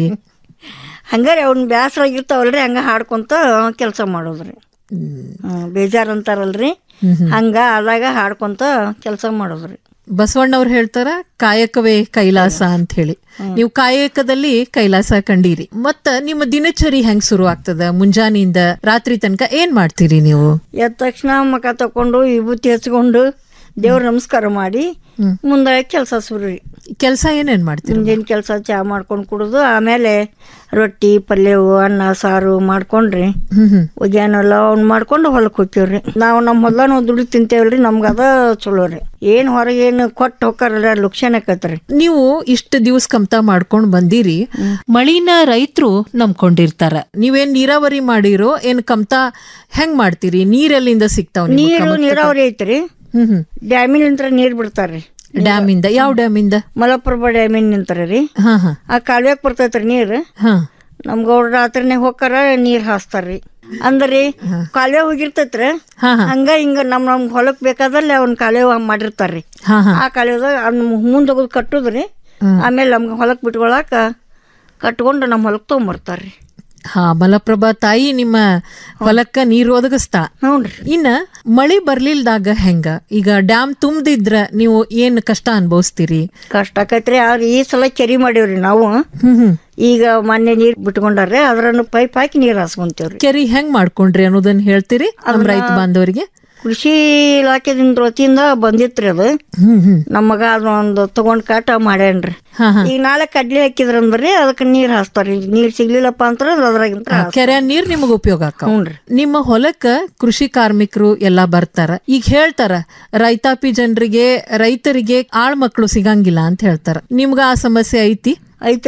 ಹಂಗಾರೆ ಅವ್ನ ಬ್ಯಾಸರ ಆಗಿರ್ತಾವಲ್ರಿ ಹಂಗ ಹಾಡ್ಕೊಂತ ಕೆಲಸ ಮಾಡೋದ್ರಿ ಹ್ಮ್, ಬೇಜಾರ್ ಅಂತಾರಲ್ರಿ ಹಂಗ ಆದಾಗ ಹಾಡ್ಕೊಂತ ಕೆಲಸ ಮಾಡೋದ್ರಿ ಬಸವಣ್ಣವ್ರು ಹೇಳ್ತಾರ ಕಾಯಕವೇ ಕೈಲಾಸ ಅಂತ ಹೇಳಿ ನೀವು ಕಾಯಕದಲ್ಲಿ ಕೈಲಾಸ ಕಂಡೀರಿ ಮತ್ತ ನಿಮ್ಮ ದಿನಚರಿ ಹೆಂಗ್ ಶುರು ಆಗ್ತದ ಮುಂಜಾನಿಂದ ರಾತ್ರಿ ತನಕ ಏನ್ ಮಾಡ್ತೀರಿ ನೀವು ಎದ್ದ ತಕ್ಷಣ ಮಕ ತಕೊಂಡು ವಿಭೂತಿ ಹಚ್ಕೊಂಡು ದೇವ್ರ ನಮಸ್ಕಾರ ಮಾಡಿ ಮುಂದೆ ಕೆಲಸ ಶುರು ರೀ ಕೆಲಸ ಏನೇನ್ ಮಾಡ್ತೀರಿ ಮುಂದಿನ ಕೆಲಸ ಚಾ ಮಾಡ್ಕೊಂಡು ಕುಡಿದು ಆಮೇಲೆ ರೊಟ್ಟಿ ಪಲ್ಯವು ಅನ್ನ ಸಾರು ಮಾಡ್ಕೊಂಡ್ರಿ ಹ್ಮ್ ಹ್ಮ್ ಒಗ್ಯಾನೆಲ್ಲ ಅವ್ನು ಮಾಡ್ಕೊಂಡು ಹೊಲಕ್ಕೆ ಹೋಗ್ತೀವ್ರಿ ನಾವು ನಮ್ಮ ಹೊಲ ನಾವು ದುಡಿ ತಿಂತೇವಲ್ರಿ ನಮ್ಗೆ ಅದ ಚಲೋ ರೀ ಏನು ಹೊರಗೆ ಏನು ಕೊಟ್ಟು ಹೋಗ್ತಾರಲ್ಲ ಲುಕ್ಷಣ ಆಕತ್ರಿ ನೀವು ಇಷ್ಟ ದಿವಸ ಕಮ್ತಾ ಮಾಡ್ಕೊಂಡ್ ಬಂದಿರಿ ಮಳಿನ ರೈತರು ನಂಬ್ಕೊಂಡಿರ್ತಾರ ನೀವೇನ್ ನೀರಾವರಿ ಮಾಡಿರೋ ಏನ್ ಕಮ್ತಾ ಹೆಂಗ್ ಮಾಡ್ತೀರಿ ನೀರೆಲ್ಲಿಂದ ಸಿಗ್ತಾವ್ ನಿಮ್ಗ್ ನೀರು ಕಮತಕ್ಕ? ನೀರಾವರಿ ಐತ್ರಿ ಹ್ಮ್ ಹ್ಮ್ ಡ್ಯಾಮಿನಿಂತ್ರ ನೀರು ಬಿಡ್ತಾರ್ರಿ ಡ್ಯಾಮ್ ಇಂದ ಯಾವ ಡ್ಯಾಮ್ ಇಂದ ಮಲಪ್ರಭಾ ಡ್ಯಾಮಿನ ನಿಂತಾರ ರೀ ಹಾ ಹಾ ಆ ಕಾಲುವೆಗೆ ಬರ್ತೈತ್ರಿ ನೀರು ಹಾ ನಮ್ ಗೌಡ್ರ ರಾತ್ರಿನೇ ಹೋಗ್ತಾರ ನೀರ್ ಹಾಸ್ತಾರ್ರಿ ಅಂದ್ರಿ ಕಾಲುವೆ ಹೋಗಿರ್ತೈತ್ರಿ ಹಂಗ ಹಿಂಗ ನಮ್ ನಮ್ ಹೊಲಕ್ ಬೇಕಾದಲ್ಲಿ ಅವ್ನ ಕಾಲುವೆ ಮಾಡಿರ್ತಾರ್ರಿ ಹಾ ಹಾ ಆ ಕಾಲುವೆದಾಗ ಅದ್ನ ಮುಂದ್ ಹೋಗೋದು ಕಟ್ಟುದ್ರಿ ಆಮೇಲೆ ನಮ್ಗೆ ಹೊಲಕ್ ಬಿಟ್ಕೊಳಕ ಕಟ್ಕೊಂಡು ನಮ್ಮ ಹೊಲಕ್ ತೊಗೊಂಬರ್ತಾರ್ರಿ ಹಾ ಮಲಪ್ರಭಾ ತಾಯಿ ನಿಮ್ಮ ಹೊಲಕ್ಕ ನೀರು ಒದಗಿಸ್ತಾ ಇನ್ನ ಮಳಿ ಬರ್ಲಿಲ್ದಾಗ ಹೆಂಗ ಈಗ ಡ್ಯಾಮ್ ತುಂಬದಿದ್ರ ನೀವು ಏನ್ ಕಷ್ಟ ಅನ್ಭವಿಸ್ತೀರಿ ಕಷ್ಟ ಆಕೈತ್ರಿ ಆದ್ರೆ ಈ ಸಲ ಕೆರಿ ಮಾಡೀವ್ರಿ ನಾವು ಈಗ ಮೊನ್ನೆ ನೀರ್ ಬಿಟ್ಕೊಂಡಾರ್ರಿ ಅದ್ರನ್ನು ಪೈಪ್ ಹಾಕಿ ನೀರ್ ಹಾಸ್ಕೊಂತೇವ್ರಿ ಕೆರಿ ಹೆಂಗ್ ಮಾಡ್ಕೊಂಡ್ರಿ ಅನ್ನೋದನ್ನ ಹೇಳ್ತೀರಿ ನಮ್ ರೈತ ಬಾಂಧವರಿಗೆ ಕೃಷಿ ಇಲಾಖೆದಿಂದ ವತಿಯಿಂದ ಬಂದಿತ್ರಿ ಅದು ಹ್ಮ್ ಹ್ಮ್ ನಮ್ಮ ಮಗ ಅದೊಂದು ತಗೊಂಡ್ ಕಾಟ ಮಾಡ್ಯಾನ್ರಿ ಈಗ ನಾಳೆ ಕಡ್ಲಿ ಹಾಕಿದ್ರಂದ್ರಿ ಅದಕ್ಕೆ ನೀರ್ ಹಾಸ್ತಾರ್ರಿ ನೀರ್ ಸಿಗ್ಲಿಲ್ಲಪ್ಪ ಅಂತ ಅದ್ರಾಗಿಂತ ಆ, ಕೆರೆ ನೀರ್ ನಿಮಗ ಉಪಯೋಗ ಆಕಾವ್ ಹ್ಞೂನ್ರಿ. ನಿಮ್ಮ ಹೊಲಕ್ಕ ಕೃಷಿ ಕಾರ್ಮಿಕರು ಎಲ್ಲಾ ಬರ್ತಾರ ಈಗ ಹೇಳ್ತಾರ ರೈತಾಪಿ ಜನರಿಗೆ ರೈತರಿಗೆ ಆಳ್ ಮಕ್ಳು ಸಿಗಂಗಿಲ್ಲ ಅಂತ ಹೇಳ್ತಾರ ನಿಮ್ಗ ಆ ಸಮಸ್ಯೆ ಐತಿ ಐತ್ರಿ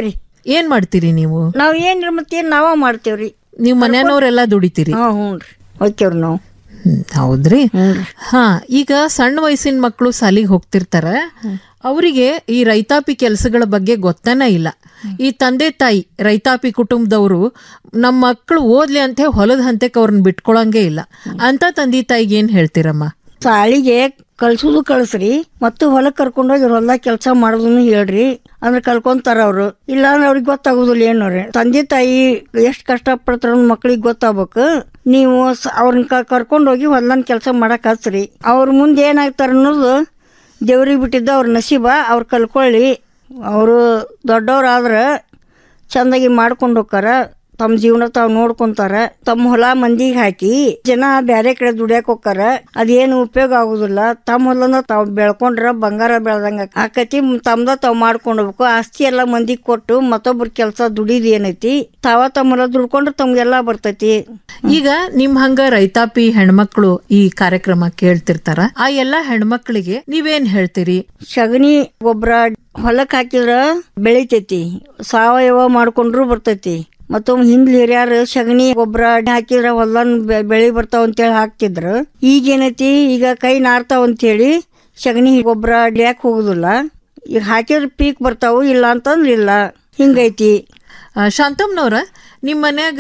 ಏನ್ ಮಾಡ್ತೀರಿ ನೀವು ನಾವ್ ಏನ್ರಿ ಮತ್ತೆ ನಾವ ಮಾಡ್ತೇವ್ರಿ ನೀವು ಮನೆಯವ್ರೆಲ್ಲ ದುಡಿತೀರಿ ಹಾ ಹ್ಞೂನ್ರಿ ಹೋಗ್ತೇವ್ರಿ ನಾವು ಹ್ಮ್, ಹೌದ್ರಿ ಹಾ ಈಗ ಸಣ್ಣ ವಯಸ್ಸಿನ ಮಕ್ಕಳು ಸಾಲಿಗೆ ಹೋಗ್ತಿರ್ತಾರ ಅವರಿಗೆ ಈ ರೈತಾಪಿ ಕೆಲಸಗಳ ಬಗ್ಗೆ ಗೊತ್ತನೇ ಇಲ್ಲ ಈ ತಂದೆ ತಾಯಿ ರೈತಾಪಿ ಕುಟುಂಬದವರು ನಮ್ಮ ಮಕ್ಕಳು ಓದ್ಲಿ ಅಂತ ಹೊಲದ ಹಂತಕ್ಕೆ ಅವ್ರನ್ನ ಬಿಟ್ಕೊಳಂಗೆ ಇಲ್ಲ ಅಂತ ತಂದೆ ತಾಯಿಗೆ ಏನ್ ಹೇಳ್ತೀರಮ್ಮ ಸಾಲಿಗೆ ಕಳ್ಸುದು ಕಳ್ಸ್ರಿ ಮತ್ತು ಹೊಲಕ್ ಕರ್ಕೊಂಡೋಗಿ ಹೊಲ್ದಾಗ ಕೆಲಸ ಮಾಡೋದನ್ನು ಹೇಳ್ರಿ ಅಂದ್ರೆ ಕಲ್ಕೊಂತಾರ ಅವ್ರು ಇಲ್ಲ ಅಂದ್ರೆ ಅವ್ರಿಗೆ ಗೊತ್ತಾಗುದಿಲ್ಲ ಏನೋರಿ ತಂದೆ ತಾಯಿ ಎಷ್ಟ್ ಕಷ್ಟ ಪಡ್ತಾರ ಮಕ್ಳಿಗೆ ಗೊತ್ತಾಗ್ಬೇಕು ನೀವು ಸ- ಅವ್ರನ್ನ ಕ- ಕರ್ಕೊಂಡೋಗಿ ಹೊಲ್ದಾನ ಕೆಲಸ ಮಾಡಕ್ ಹಚ್ರಿ ಅವ್ರ ಮುಂದೆ ಏನಾಗ್ತಾರ ಅನ್ನೋದು ದೇವ್ರಿಗೆ ಬಿಟ್ಟಿದ್ದ ಅವ್ರ ನಸೀಬ ಅವ್ರು ಕಲ್ಕೊಳ್ಳಿ ಅವರು ದೊಡ್ಡವ್ರಾದ್ರೆ ಚಂದಾಗಿ ಮಾಡ್ಕೊಂಡು ಹೋಗ್ತಾರ ತಮ್ಮ ಜೀವನ ತಾವು ನೋಡ್ಕೊಂತಾರ ತಮ್ಮ ಹೊಲ ಮಂದಿಗೆ ಹಾಕಿ ಜನ ಬ್ಯಾರೆ ಕಡೆ ದುಡಿಯಕ್ ಹೋಗ್ತಾರ ಅದೇನು ಉಪಯೋಗ ಆಗುದಿಲ್ಲ ತಮ್ಮ ಹೊಲನ ತಾವ್ ಬೆಳ್ಕೊಂಡ್ರ ಬಂಗಾರ ಬೆಳ್ದಂಗ ಆಕತಿ ತಮ್ದ ತಾವ್ ಮಾಡ್ಕೊಂಡು ಹೋಗ್ಬೇಕು ಆಸ್ತಿ ಎಲ್ಲ ಮಂದಿಗೆ ಕೊಟ್ಟು ಮತ್ತೊಬ್ರ ಕೆಲಸ ದುಡಿದ್ ಏನೈತಿ ತಾವ ತಮ್ಮ ಹೊಲ ದುಡ್ಕೊಂಡ್ರೆ ತಮ್ಗೆಲ್ಲ ಬರ್ತೈತಿ ಈಗ ನಿಮ್ ಹಂಗ ರೈತಾಪಿ ಹೆಣ್ಮಕ್ಳು ಈ ಕಾರ್ಯಕ್ರಮ ಕೇಳ್ತಿರ್ತಾರ ಆ ಎಲ್ಲಾ ಹೆಣ್ಮಕ್ಳಿಗೆ ನೀವೇನ್ ಹೇಳ್ತೀರಿ ಸಗಣಿ ಗೊಬ್ಬರ ಹೊಲಕ್ ಹಾಕಿದ್ರ ಬೆಳಿತೈತಿ ಸಾವಯವ ಮಾಡ್ಕೊಂಡ್ರು ಬರ್ತೈತಿ ಮತ್ತೊಮ್ಮೆ ಹಿಂದ್ ಹಿರಿಯರು ಸಗಣಿ ಗೊಬ್ಬರ ಹಾಕಿದ್ರ ಹೊಲನ್ ಬೆಳಿ ಬರ್ತಾವ ಅಂತೇಳಿ ಹಾಕ್ತಿದ್ರು ಈಗ ಏನೈತಿ ಈಗ ಕೈ ನಾರ್ತಾವ ಅಂತೇಳಿ ಸಗಣಿ ಗೊಬ್ಬರ ಹಿಡಿಯಾಕ ಹೋಗುದಿಲ್ಲ ಈಗ ಹಾಕಿದ್ರ ಪೀಕ್ ಬರ್ತಾವು ಇಲ್ಲ ಅಂತಂದ್ರ ಇಲ್ಲ ಹಿಂಗೈತಿ ಆ, ಶಾಂತಮ್ನವ್ರ ನಿಮ್ ಮನ್ಯಾಗ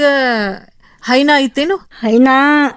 ಹೈನ ಐತೇನು ಹೈನ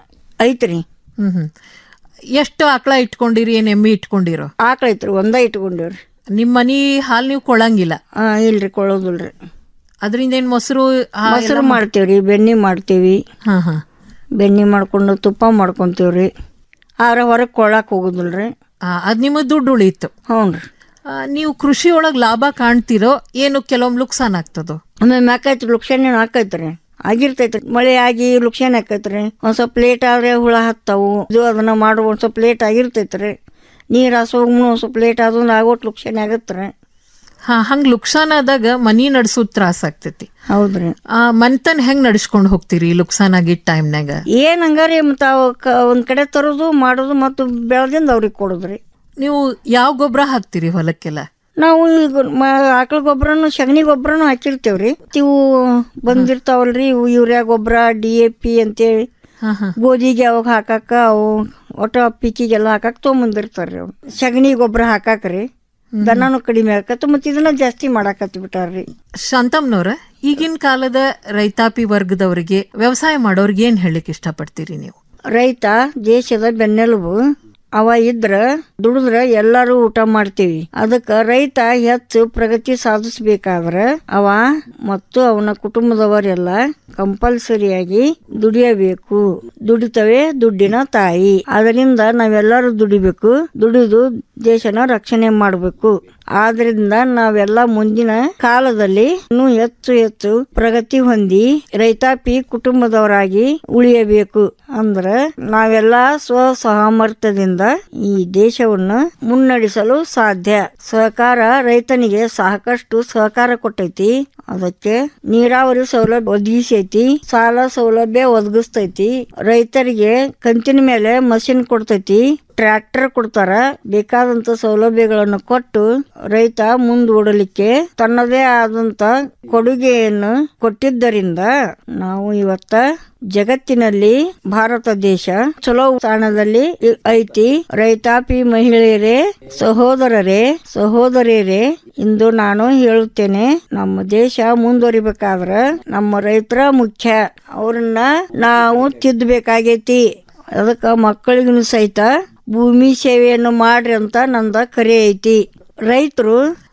ಐತ್ರಿ ಹ್ಮ್ ಹ್ಮ್ ಎಷ್ಟು ಆಕಳ ಇಟ್ಕೊಂಡಿರಿ ಏನ್ ಎಮ್ಮಿ ಇಟ್ಕೊಂಡಿರೋ ಆಕಳ ಐತ್ರಿ ಒಂದ ಇಟ್ಕೊಂಡೇವ್ರಿ ನಿಮ್ ಮನಿ ಹಾಲ್ ನೀವು ಕೊಳಂಗಿಲ್ಲ ಆ ಇಲ್ರಿ ಕೊಳ್ಳೋದಿಲ್ರಿ ಅದರಿಂದ ಏನ್ ಮೊಸರು ಹಾ, ಮೊಸರು ಎಲ್ಲ ಮಾಡ್ತೇವ್ರಿ ಬೆಣ್ಣೆ ಮಾಡ್ತೇವಿ ಹಾ ಹಾ ಬೆಣ್ಣೆ ಮಾಡ್ಕೊಂಡು ತುಪ್ಪ ಮಾಡ್ಕೊಂತೀವ್ರಿ ಆದ್ರೆ ಹೊರಗೆ ಕೊಳ್ಳಾಕ್ ಹೋಗುದಿಲ್ರಿ ಆ, ಅದ್ ನಿಮಗೆ ದುಡ್ಡು ಉಳಿತು ಹ್ಞೂನ್ರಿ ಆ, ನೀವು ಕೃಷಿ ಒಳಗ್ ಲಾಭ ಕಾಣ್ತಿರೋ ಏನು ಕೆಲವೊಮ್ಮೆ ನುಕ್ಸಾನ್ ಆಗ್ತದೋ ಆಮೇಲೆ ಮ್ಯಾಕೈತಿ ಲುಕ್ಷಾನ ಹಾಕೈತ್ರಿ ಆಗಿರ್ತೈತ್ರಿ ಮಳೆ ಆಗಿ ಲುಕ್ಷಾನ ಹಾಕೈತ್ರಿ ಒಂದ್ ಸ್ವಲ್ಪ ಲೇಟ್ ಆದ್ರೆ ಹುಳ ಹತ್ತಾವು ಇದು ಅದನ್ನ ಮಾಡೋ ಒಂದ್ ಸ್ವಲ್ಪ ಲೇಟ್ ಆಗಿರ್ತೈತ್ರಿ ನೀರ್ ಹಾಸೋಗ್ನು ಒಂದ್ ಸ್ವಲ್ಪ ಲೇಟ್ ಆದ್ರೂ ಆಗೋಟ್ ಲುಕ್ಷಾನ ಆಗತ್ರಿ ಹಾ ಹಂಗ್ ಲುಕ್ಸಾನ್ ಆದಾಗ ಮನಿ ನಡ್ಸೋದ್ ತ್ರಾಸ ಆಗ್ತೈತಿ ಹೌದ್ರಿ ಆ ಮನ್ತನ್ ಹೆಂಗ್ ನಡ್ಸ್ಕೊಂಡ್ ಹೋಗ್ತೀರಿ ಲುಕ್ಸಾನ್ ಆಗಿದ್ ಟೈಮ್ನಾಗ ಏನ್ ಹಂಗಾರಿ ಮತ್ತ ಅವ್ ಕ- ಒಂದ್ ಕಡೆ ತರೋದು ಮಾಡೋದು ಮತ್ತು ಬೆಳ್ದಿಂದ ಅವ್ರಿಗೆ ಕೊಡುದ್ರಿ ನೀವು ಯಾವ ಗೊಬ್ಬರ ಹಾಕ್ತೀರಿ ಹೊಲಕ್ಕೆಲ್ಲ ನಾವು ಈಗ ಮ- ಆಕಳ ಗೊಬ್ಬರನು ಸಗಣಿ ಗೊಬ್ಬರನು ಹಾಕಿರ್ತೇವ್ರಿ ಇವು ಬಂದಿರ್ತಾವಲ್ರಿ ಇವು ಯೂರಿಯಾ ಗೊಬ್ಬರ ಡಿ ಎ ಪಿ ಅಂತೇಳಿ ಹಾ ಹಾ ಗೋಧಿಗೆ ಅವಾಗ ಹಾಕಾಕ ಅವು ಒಟ್ಟ ಪಿಕ್ಕಿಗೆಲ್ಲ ಹಾಕಾಕ ತೊಗೊಂಬಂದಿರ್ತಾರ್ರಿ ಅವ್ರು ಸಗಣಿ ಗೊಬ್ಬರ ಹಾಕಾಕ್ರಿ ದನನು ಕಡಿಮೆ ಆಕತ್ತ ಮತ್ತೆ ಇದನ್ನ ಜಾಸ್ತಿ ಮಾಡಾಕತ್ತಿ ಬಿಟ್ಟಾರ್ರಿ ಶಾಂತಮ್ನವ್ರ ಈಗಿನ ಕಾಲದ ರೈತಾಪಿ ವರ್ಗದವರಿಗೆ ವ್ಯವಸಾಯ ಮಾಡೋರ್ಗೆ ಏನ್ ಹೇಳಿಕ್ ಇಷ್ಟಪಡ್ತೀರಿ ನೀವು ರೈತ ದೇಶದ ಬೆನ್ನೆಲುಬು ಅವ ಇದ್ರ ದುಡಿದ್ರ ಎಲ್ಲಾರು ಊಟ ಮಾಡ್ತೀವಿ ಅದಕ್ಕ ರೈತ ಹೆಚ್ಚು ಪ್ರಗತಿ ಸಾಧಿಸ್ಬೇಕಾದ್ರ ಅವ ಮತ್ತು ಅವನ ಕುಟುಂಬದವರೆಲ್ಲ ಕಂಪಲ್ಸರಿಯಾಗಿ ದುಡಿಯಬೇಕು ದುಡಿತವೆ ದುಡ್ಡಿನ ತಾಯಿ ಅದರಿಂದ ನಾವೆಲ್ಲರೂ ದುಡಿಬೇಕು ದುಡಿದು ದೇಶನ ರಕ್ಷಣೆ ಮಾಡಬೇಕು ಆದ್ರಿಂದ ನಾವೆಲ್ಲ ಮುಂದಿನ ಕಾಲದಲ್ಲಿ ಇನ್ನೂ ಹೆಚ್ಚು ಹೆಚ್ಚು ಪ್ರಗತಿ ಹೊಂದಿ ರೈತಾಪಿ ಕುಟುಂಬದವರಾಗಿ ಉಳಿಯಬೇಕು ಅಂದ್ರ ನಾವೆಲ್ಲ ಸ್ವ ಸಾಮರ್ಥ್ಯದಿಂದ ಈ ದೇಶವನ್ನು ಮುನ್ನಡೆಸಲು ಸಾಧ್ಯ ಸಹಕಾರ ರೈತನಿಗೆ ಸಾಕಷ್ಟು ಸಹಕಾರ ಕೊಟ್ಟೈತಿ ಅದಕ್ಕೆ ನೀರಾವರಿ ಸೌಲಭ್ಯ ಒದಗಿಸೈತಿ ಸಾಲ ಸೌಲಭ್ಯ ಒದಗಿಸ್ತೈತಿ ರೈತರಿಗೆ ಕಂತಿನ ಮೇಲೆ ಮಷಿನ್ ಕೊಡ್ತೈತಿ ಟ್ರ್ಯಾಕ್ಟರ್ ಕೊಡ್ತಾರ ಬೇಕಾದಂತ ಸೌಲಭ್ಯಗಳನ್ನು ಕೊಟ್ಟು ರೈತ ಮುಂದೂಡಲಿಕ್ಕೆ ತನ್ನದೇ ಆದಂತ ಕೊಡುಗೆಯನ್ನು ಕೊಟ್ಟಿದ್ದರಿಂದ ನಾವು ಇವತ್ತ ಜಗತ್ತಿನಲ್ಲಿ ಭಾರತ ದೇಶ ಚಲೋ ಸ್ಥಾನದಲ್ಲಿ ಇ- ಐತಿ ರೈತಾಪಿ ಮಹಿಳೆಯರೇ ಸಹೋದರರೇ ಸಹೋದರಿಯರೇ ಇಂದು ನಾನು ಹೇಳುತ್ತೇನೆ ನಮ್ಮ ದೇಶ ಮುಂದುವರಿಬೇಕಾದ್ರ ನಮ್ಮ ರೈತರ ಮುಖ್ಯ ಅವ್ರನ್ನ ನಾವು ತಿದ್ದಬೇಕಾಗೈತಿ ಅದಕ್ಕ ಮಕ್ಕಳಿಗೂ ಸಹಿತ ಭೂಮಿ ಸೇವೆಯನ್ನು ಮಾಡ್ರಿ ಅಂತ ನಂದ ಕರೆ ಐತಿ ರೈತರು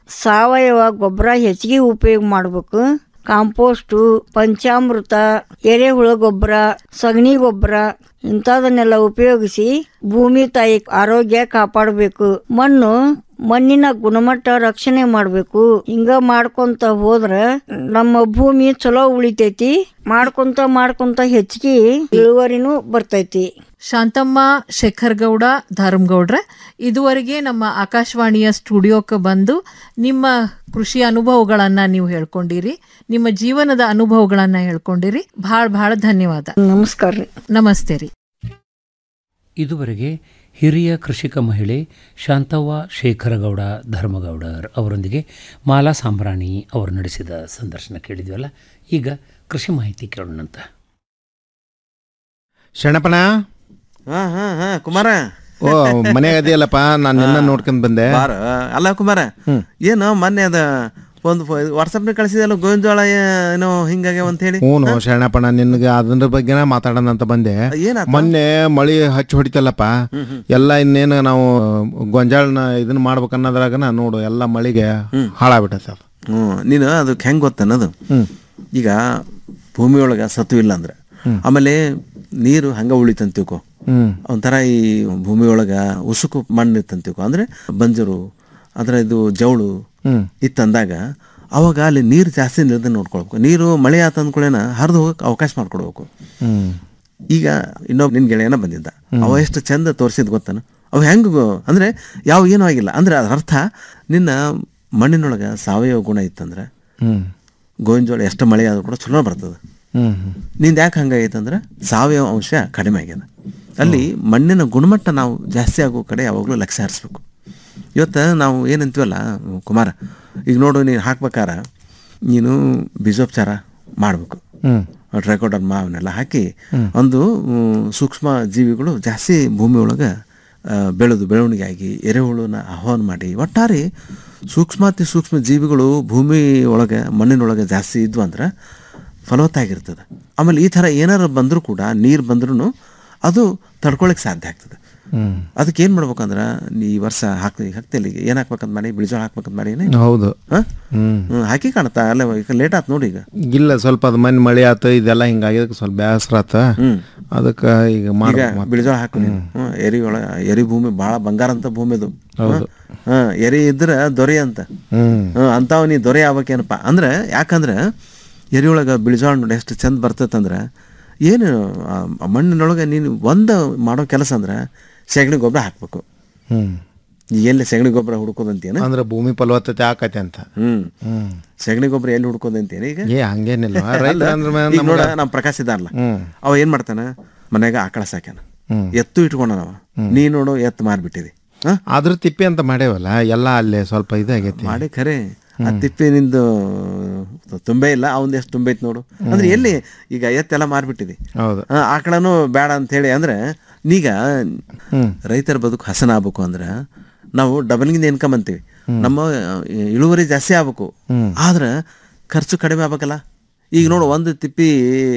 ಸಾವಯವ ಗೊಬ್ಬರ ಹೆಚ್ಚಿಗೆ ಉಪಯೋಗ ಮಾಡ್ಬೇಕು ಕಾಂಪೋಸ್ಟು ಪಂಚಾಮೃತ ಎರೆಹುಳ ಗೊಬ್ಬರ ಸಗಣಿ ಗೊಬ್ಬರ ಇಂಥದನ್ನೆಲ್ಲ ಉಪಯೋಗಿಸಿ ಭೂಮಿ ತಾಯಿ ಆರೋಗ್ಯ ಕಾಪಾಡಬೇಕು ಮಣ್ಣು ಮಣ್ಣಿನ ಗುಣಮಟ್ಟ ರಕ್ಷಣೆ ಮಾಡಬೇಕು ಹಿಂಗ ಮಾಡ್ಕೊಂತ ಹೋದ್ರ ನಮ್ಮ ಭೂಮಿ ಚಲೋ ಉಳಿತೈತಿ ಮಾಡ್ಕೊಂತ ಮಾಡ್ಕೊಂತ ಹೆಚ್ಚಿಗೆ ಇಳುವರಿನೂ ಬರ್ತೈತಿ ಶಾಂತಮ್ಮ ಶೇಖರ್ ಗೌಡ ಧರ್ಮಗೌಡ್ರ ಇದುವರೆಗೆ ನಮ್ಮ ಆಕಾಶವಾಣಿಯ ಸ್ಟುಡಿಯೋಕ್ಕೆ ಬಂದು ನಿಮ್ಮ ಕೃಷಿ ಅನುಭವಗಳನ್ನ ನೀವು ಹೇಳ್ಕೊಂಡಿರಿ ನಿಮ್ಮ ಜೀವನದ ಅನುಭವಗಳನ್ನ ಹೇಳ್ಕೊಂಡಿರಿ ಭಾಳ ಭಾಳ ಧನ್ಯವಾದ ನಮಸ್ಕಾರ ರೀ ಇದುವರೆಗೆ ಹಿರಿಯ ಕೃಷಿಕ ಮಹಿಳೆ ಶಾಂತವ್ವ ಶೇಖರಗೌಡ ಧರ್ಮಗೌಡರ್ ಅವರೊಂದಿಗೆ ಮಾಲಾ ಸಾಂಬ್ರಾಣಿ ಅವರು ನಡೆಸಿದ ಸಂದರ್ಶನ ಕೇಳಿದ್ವಲ್ಲ ಈಗ ಕೃಷಿ ಮಾಹಿತಿ ಕೇಳೋಣಂತ ಶರಣಪ್ಪನ ಹಾ ಹಾ ಹಾ ಕುಮಾರ ಓ ಮನೆಯಾಗ ಅದೆಯಲ್ಲಪ್ಪ ನಾನು ನಿನ್ನ ನೋಡ್ಕೊಂಡ್ ಬಂದೆ ಬಾರ ಅಲ್ಲ ಕುಮಾರ ಏನು ಮೊನ್ನೆ ಅದ ಒಂದು ವಾಟ್ಸಪ್ನ ಕಳಿಸಿದಲ್ಲ ಗೋವಿಂದವಾಳ ಏನೋ ಹಿಂಗಾಗೆ ಅಂತ ಹೇಳಿ ಹ್ಞೂ ಶರಣಪ್ಪಣ್ಣ ನಿನ್ಗೆ ಅದ್ರ ಬಗ್ಗೆನ ಮಾತಾಡೋಣ ಅಂತ ಬಂದೆ ಏನಾತ? ಮೊನ್ನೆ ಮಳಿ ಹಚ್ಚಿ ಹೊಡಿತಲ್ಲಪ್ಪ ಎಲ್ಲ ಇನ್ನೇನು ನಾವು ಗೊಂಜಾಳನ ಇದನ್ನ ಮಾಡ್ಬೇಕನ್ನೋದ್ರಾಗನ ನೋಡು ಎಲ್ಲ ಮಳಿಗೆ ಹಾಳಾಗ್ಬಿಟ್ಟೈತೆ ಅದು ಹ್ಞೂ ನೀನು ಅದಕ್ಕೆ ಹೆಂಗೆ ಗೊತ್ತನ್ನೋದು ಈಗ ಭೂಮಿಯೊಳಗೆ ಸತ್ವ ಇಲ್ಲ ಅಂದ್ರೆ ಆಮೇಲೆ ನೀರು ಹಂಗ ಉಳಿತಂತ ತಿಳ್ಕೊ ಹ್ಮ್. ಒಂಥರ ಈ ಭೂಮಿಯೊಳಗೆ ಉಸುಕು ಮಣ್ಣು ಇತ್ತಂತ ತಿಳ್ಕೊ ಅಂದ್ರೆ ಬಂಜರು ಅದರ ಇದು ಜವಳು ಹ್ಮ್. ಇತ್ತಂದಾಗ ಅವಾಗ ಅಲ್ಲಿ ನೀರು ಜಾಸ್ತಿ ನಿಲ್ದ ನೋಡ್ಕೊಳ್ಬೇಕು ನೀರು ಮಳೆ ಆತ ಅಂದ್ಕೊಳ್ಳೇನ ಹರಿದು ಹೋಗಕ್ಕೆ ಅವಕಾಶ ಮಾಡ್ಕೊಡ್ಬೇಕು ಹ್ಮ್ ಈಗ ಇನ್ನೊಬ್ಬ ನಿನ್ ಗೆಳೆಯನ ಬಂದಿದ್ದ ಅವ ಎಷ್ಟು ಚಂದ ತೋರಿಸಿದ್ ಗೊತ್ತಾನ ಅವ ಹೆಂಗ್ ಗೊ- ಅಂದ್ರೆ ಯಾವ ಏನೂ ಆಗಿಲ್ಲ ಅಂದ್ರೆ ಅದ್ರ ಅರ್ಥ ನಿನ್ನ ಮಣ್ಣಿನೊಳಗೆ ಸಾವಯವ ಗುಣ ಇತ್ತಂದ್ರೆ ಹ್ಮ್ ಗೋವಿನ ಜೋಳ ಎಷ್ಟು ಮಳೆ ಆದ್ರೂ ಕೂಡ ಚಲೋ ಬರ್ತದೆ ಹ್ಮ್ ನಿಂದು ಯಾಕೆ ಹಂಗಾಗೈತೆ ಅಂದ್ರೆ ಸಾವಯವ ಅಂಶ ಕಡಿಮೆ ಆಗ್ಯದ ಅಲ್ಲಿ ಮಣ್ಣಿನ ಗುಣಮಟ್ಟ ನಾವು ಜಾಸ್ತಿ ಆಗೋ ಕಡೆ ಯಾವಾಗಲೂ ಲಕ್ಷ್ಯ ಹರಿಸ್ಬೇಕು ಇವತ್ತು ನಾವು ಏನಂತೀವಲ್ಲ ಕುಮಾರ ಈಗ ನೋಡು ನೀನು ಹಾಕ್ಬೇಕಾರ ನೀನು ಬೀಜೋಪಚಾರ ಮಾಡಬೇಕು ಹ್ಮ್. ಟ್ರೈಕೋಡರ್ಮ ಅವನ್ನೆಲ್ಲ ಹಾಕಿ ಒಂದು ಮ್, ಸೂಕ್ಷ್ಮ ಜೀವಿಗಳು ಜಾಸ್ತಿ ಭೂಮಿ ಒಳಗೆ ಬೆಳೆದು ಬೆಳವಣಿಗೆ ಆಗಿ ಎರೆಹುಳುನ ಆಹ್ವಾನ ಮಾಡಿ ಒಟ್ಟಾರೆ ಸೂಕ್ಷ್ಮಾತಿ ಸೂಕ್ಷ್ಮ ಜೀವಿಗಳು ಭೂಮಿ ಒಳಗೆ ಮಣ್ಣಿನೊಳಗೆ ಜಾಸ್ತಿ ಇದ್ವು ಅಂದ್ರೆ ಫಲವತ್ತಾಗಿರ್ತದೆ ಆಮೇಲೆ ಈ ಥರ ಏನಾರು ಬಂದರೂ ಕೂಡ ನೀರು ಬಂದ್ರೂ ಅದು ತಡ್ಕೊಳಕ್ಕೆ ಸಾಧ್ಯ ಆಗ್ತದೆ ಹ್ಮ್ ಅದಕ್ಕೆ ಏನು ಮಾಡ್ಬೇಕಂದ್ರೆ ನೀ ಈ ವರ್ಷ ಹಾಕ್ತಿ ಹಾಕ್ತಿಲ್ಲ ಈಗ ಏನು ಹಾಕ್ಬೇಕಂತ ಮಾಡಿ ಬಿಳಿಜೋಳ ಹಾಕ್ಬೇಕಂತ ಮಾಡಿ ಹೌದು ಹಾಂ ಹ್ಮ್ ಹಾಕಿ ಕಾಣುತ್ತಾ ಅಲ್ಲ ಈಗ ಲೇಟ್ ಆಯ್ತು ನೋಡಿ ಈಗ ಇಲ್ಲ ಸ್ವಲ್ಪ ಅದು ಮನೆ ಮಳೆ ಆತ ಇದೆಲ್ಲ ಹಿಂಗಾಗಿದ್ದಕ್ಕೆ ಸ್ವಲ್ಪ ಬೇಸರ ಆತ ಅದಕ್ಕೆ ಈಗ ಈಗ ಮಾಡ್ಬೇಕು ಬಿಳಿಜೋಳ ಹಾಕು ನೀನು ಹ್ಮ್, ಎರಿ ಒಳ ಎರಿ ಭೂಮಿ ಭಾಳ ಬಂಗಾರ ಅಂತ ಭೂಮಿ ಅದು ಹೌದು. ಹಾಂ ಎರಿ ಇದ್ರೆ ದೊರೆ ಅಂತ ಹ್ಮ್ ಹ್ಮ್ ಅಂತಾವ್ ನೀ ದೊರೆ ಆಗ್ಬೇಕೇನಪ್ಪ ಅಂದ್ರೆ ಯಾಕಂದ್ರೆ ಎರಿಯೊಳಗೆ ಬಿಳಿಜೋಳ ನೋಡಿ ಎಷ್ಟು ಚಂದ ಬರ್ತೈತಂದ್ರೆ ಏನು ಆ ಮಣ್ಣಿನೊಳಗೆ ನೀನು ಒಂದು ಮಾಡೋ ಕೆಲಸ ಅಂದ್ರೆ ಸೆಗಣಿ ಗೊಬ್ಬರ ಹಾಕ್ಬೇಕು ಹ್ಮ್ ಈಗ ಎಲ್ಲಿ ಸೆಗಣಿ ಗೊಬ್ಬರ ಹುಡ್ಕೋದಂತೇನು ಅಂದ್ರೆ ಭೂಮಿ ಫಲವತ್ತತೆ ಆಕೈತೆ ಅಂತ ಹ್ಮ್ ಹ್ಮ್ ಸೆಗಣಿ ಗೊಬ್ಬರ ಎಲ್ಲಿ ಹುಡ್ಕೋದಂತೇನು ಈಗ ಏ ಹಂಗೇನಿಲ್ಲ ಅಲ್ಲ, ರೈತ ಅಂದ್ರೆ ಈಗ ನೋಡ ನಮ್ಗೆ- ನಮ್ಮ ಪ್ರಕಾಶ್ ಇದ್ದಾರಲ್ಲ ಹ್ಮ್. ಅವ ಏನ್ ಮಾಡ್ತಾನ ಮನ್ಯಾಗ ಆಕಳ ಸಾಕ್ಯಾನ ಹ್ಮ್. ಎತ್ತು ಇಟ್ಕೊಂಡ ನಾವ ನೀ ನೋಡು ಎತ್ತು ಮಾರ್ಬಿಟ್ಟಿದಿ ಹ? ಅದ್ರ ತಿಪ್ಪಿ ಅಂತ ಮಾಡೇವಲ್ಲ ಎಲ್ಲ ಅಲ್ಲೇ ಸ್ವಲ್ಪ ಇದಾಗೈತಿ ಮಾಡಿ ಖರೆ ಆ ತಿಪ್ಪಿ ನಿಂದು ತುಂಬೆ ಇಲ್ಲ ಅವಂದ್ ಎಷ್ಟು ತುಂಬೈತಿ ನೋಡು ಅಂದ್ರೆ ಎಲ್ಲಿ ಈಗ ಎತ್ತೆಲ್ಲ ಮಾರ್ಬಿಟ್ಟಿದಿ ಹೌದು ಆ, ಆಕಳನು ಬೇಡ ಅಂತ ಹೇಳಿ ಅಂದ್ರೆ ನೀಗ ಹ್ಮ್. ರೈತರ ಬದುಕು ಹಸನ ಆಗ್ಬೇಕು ಅಂದ್ರೆ ನಾವು ಡಬಲಿಂಗ್ ಇನ್ಕಮ್ ಅಂತೀವಿ ನಮ್ಮ ಆ, ಇಳುವರಿ ಜಾಸ್ತಿ ಆಗ್ಬೇಕು ಹ್ಮ್. ಆದ್ರೆ ಖರ್ಚು ಕಡಿಮೆ ಆಗ್ಬೇಕಲ್ಲ ಈಗ ನೋಡು ಒಂದು ತಿಪ್ಪಿ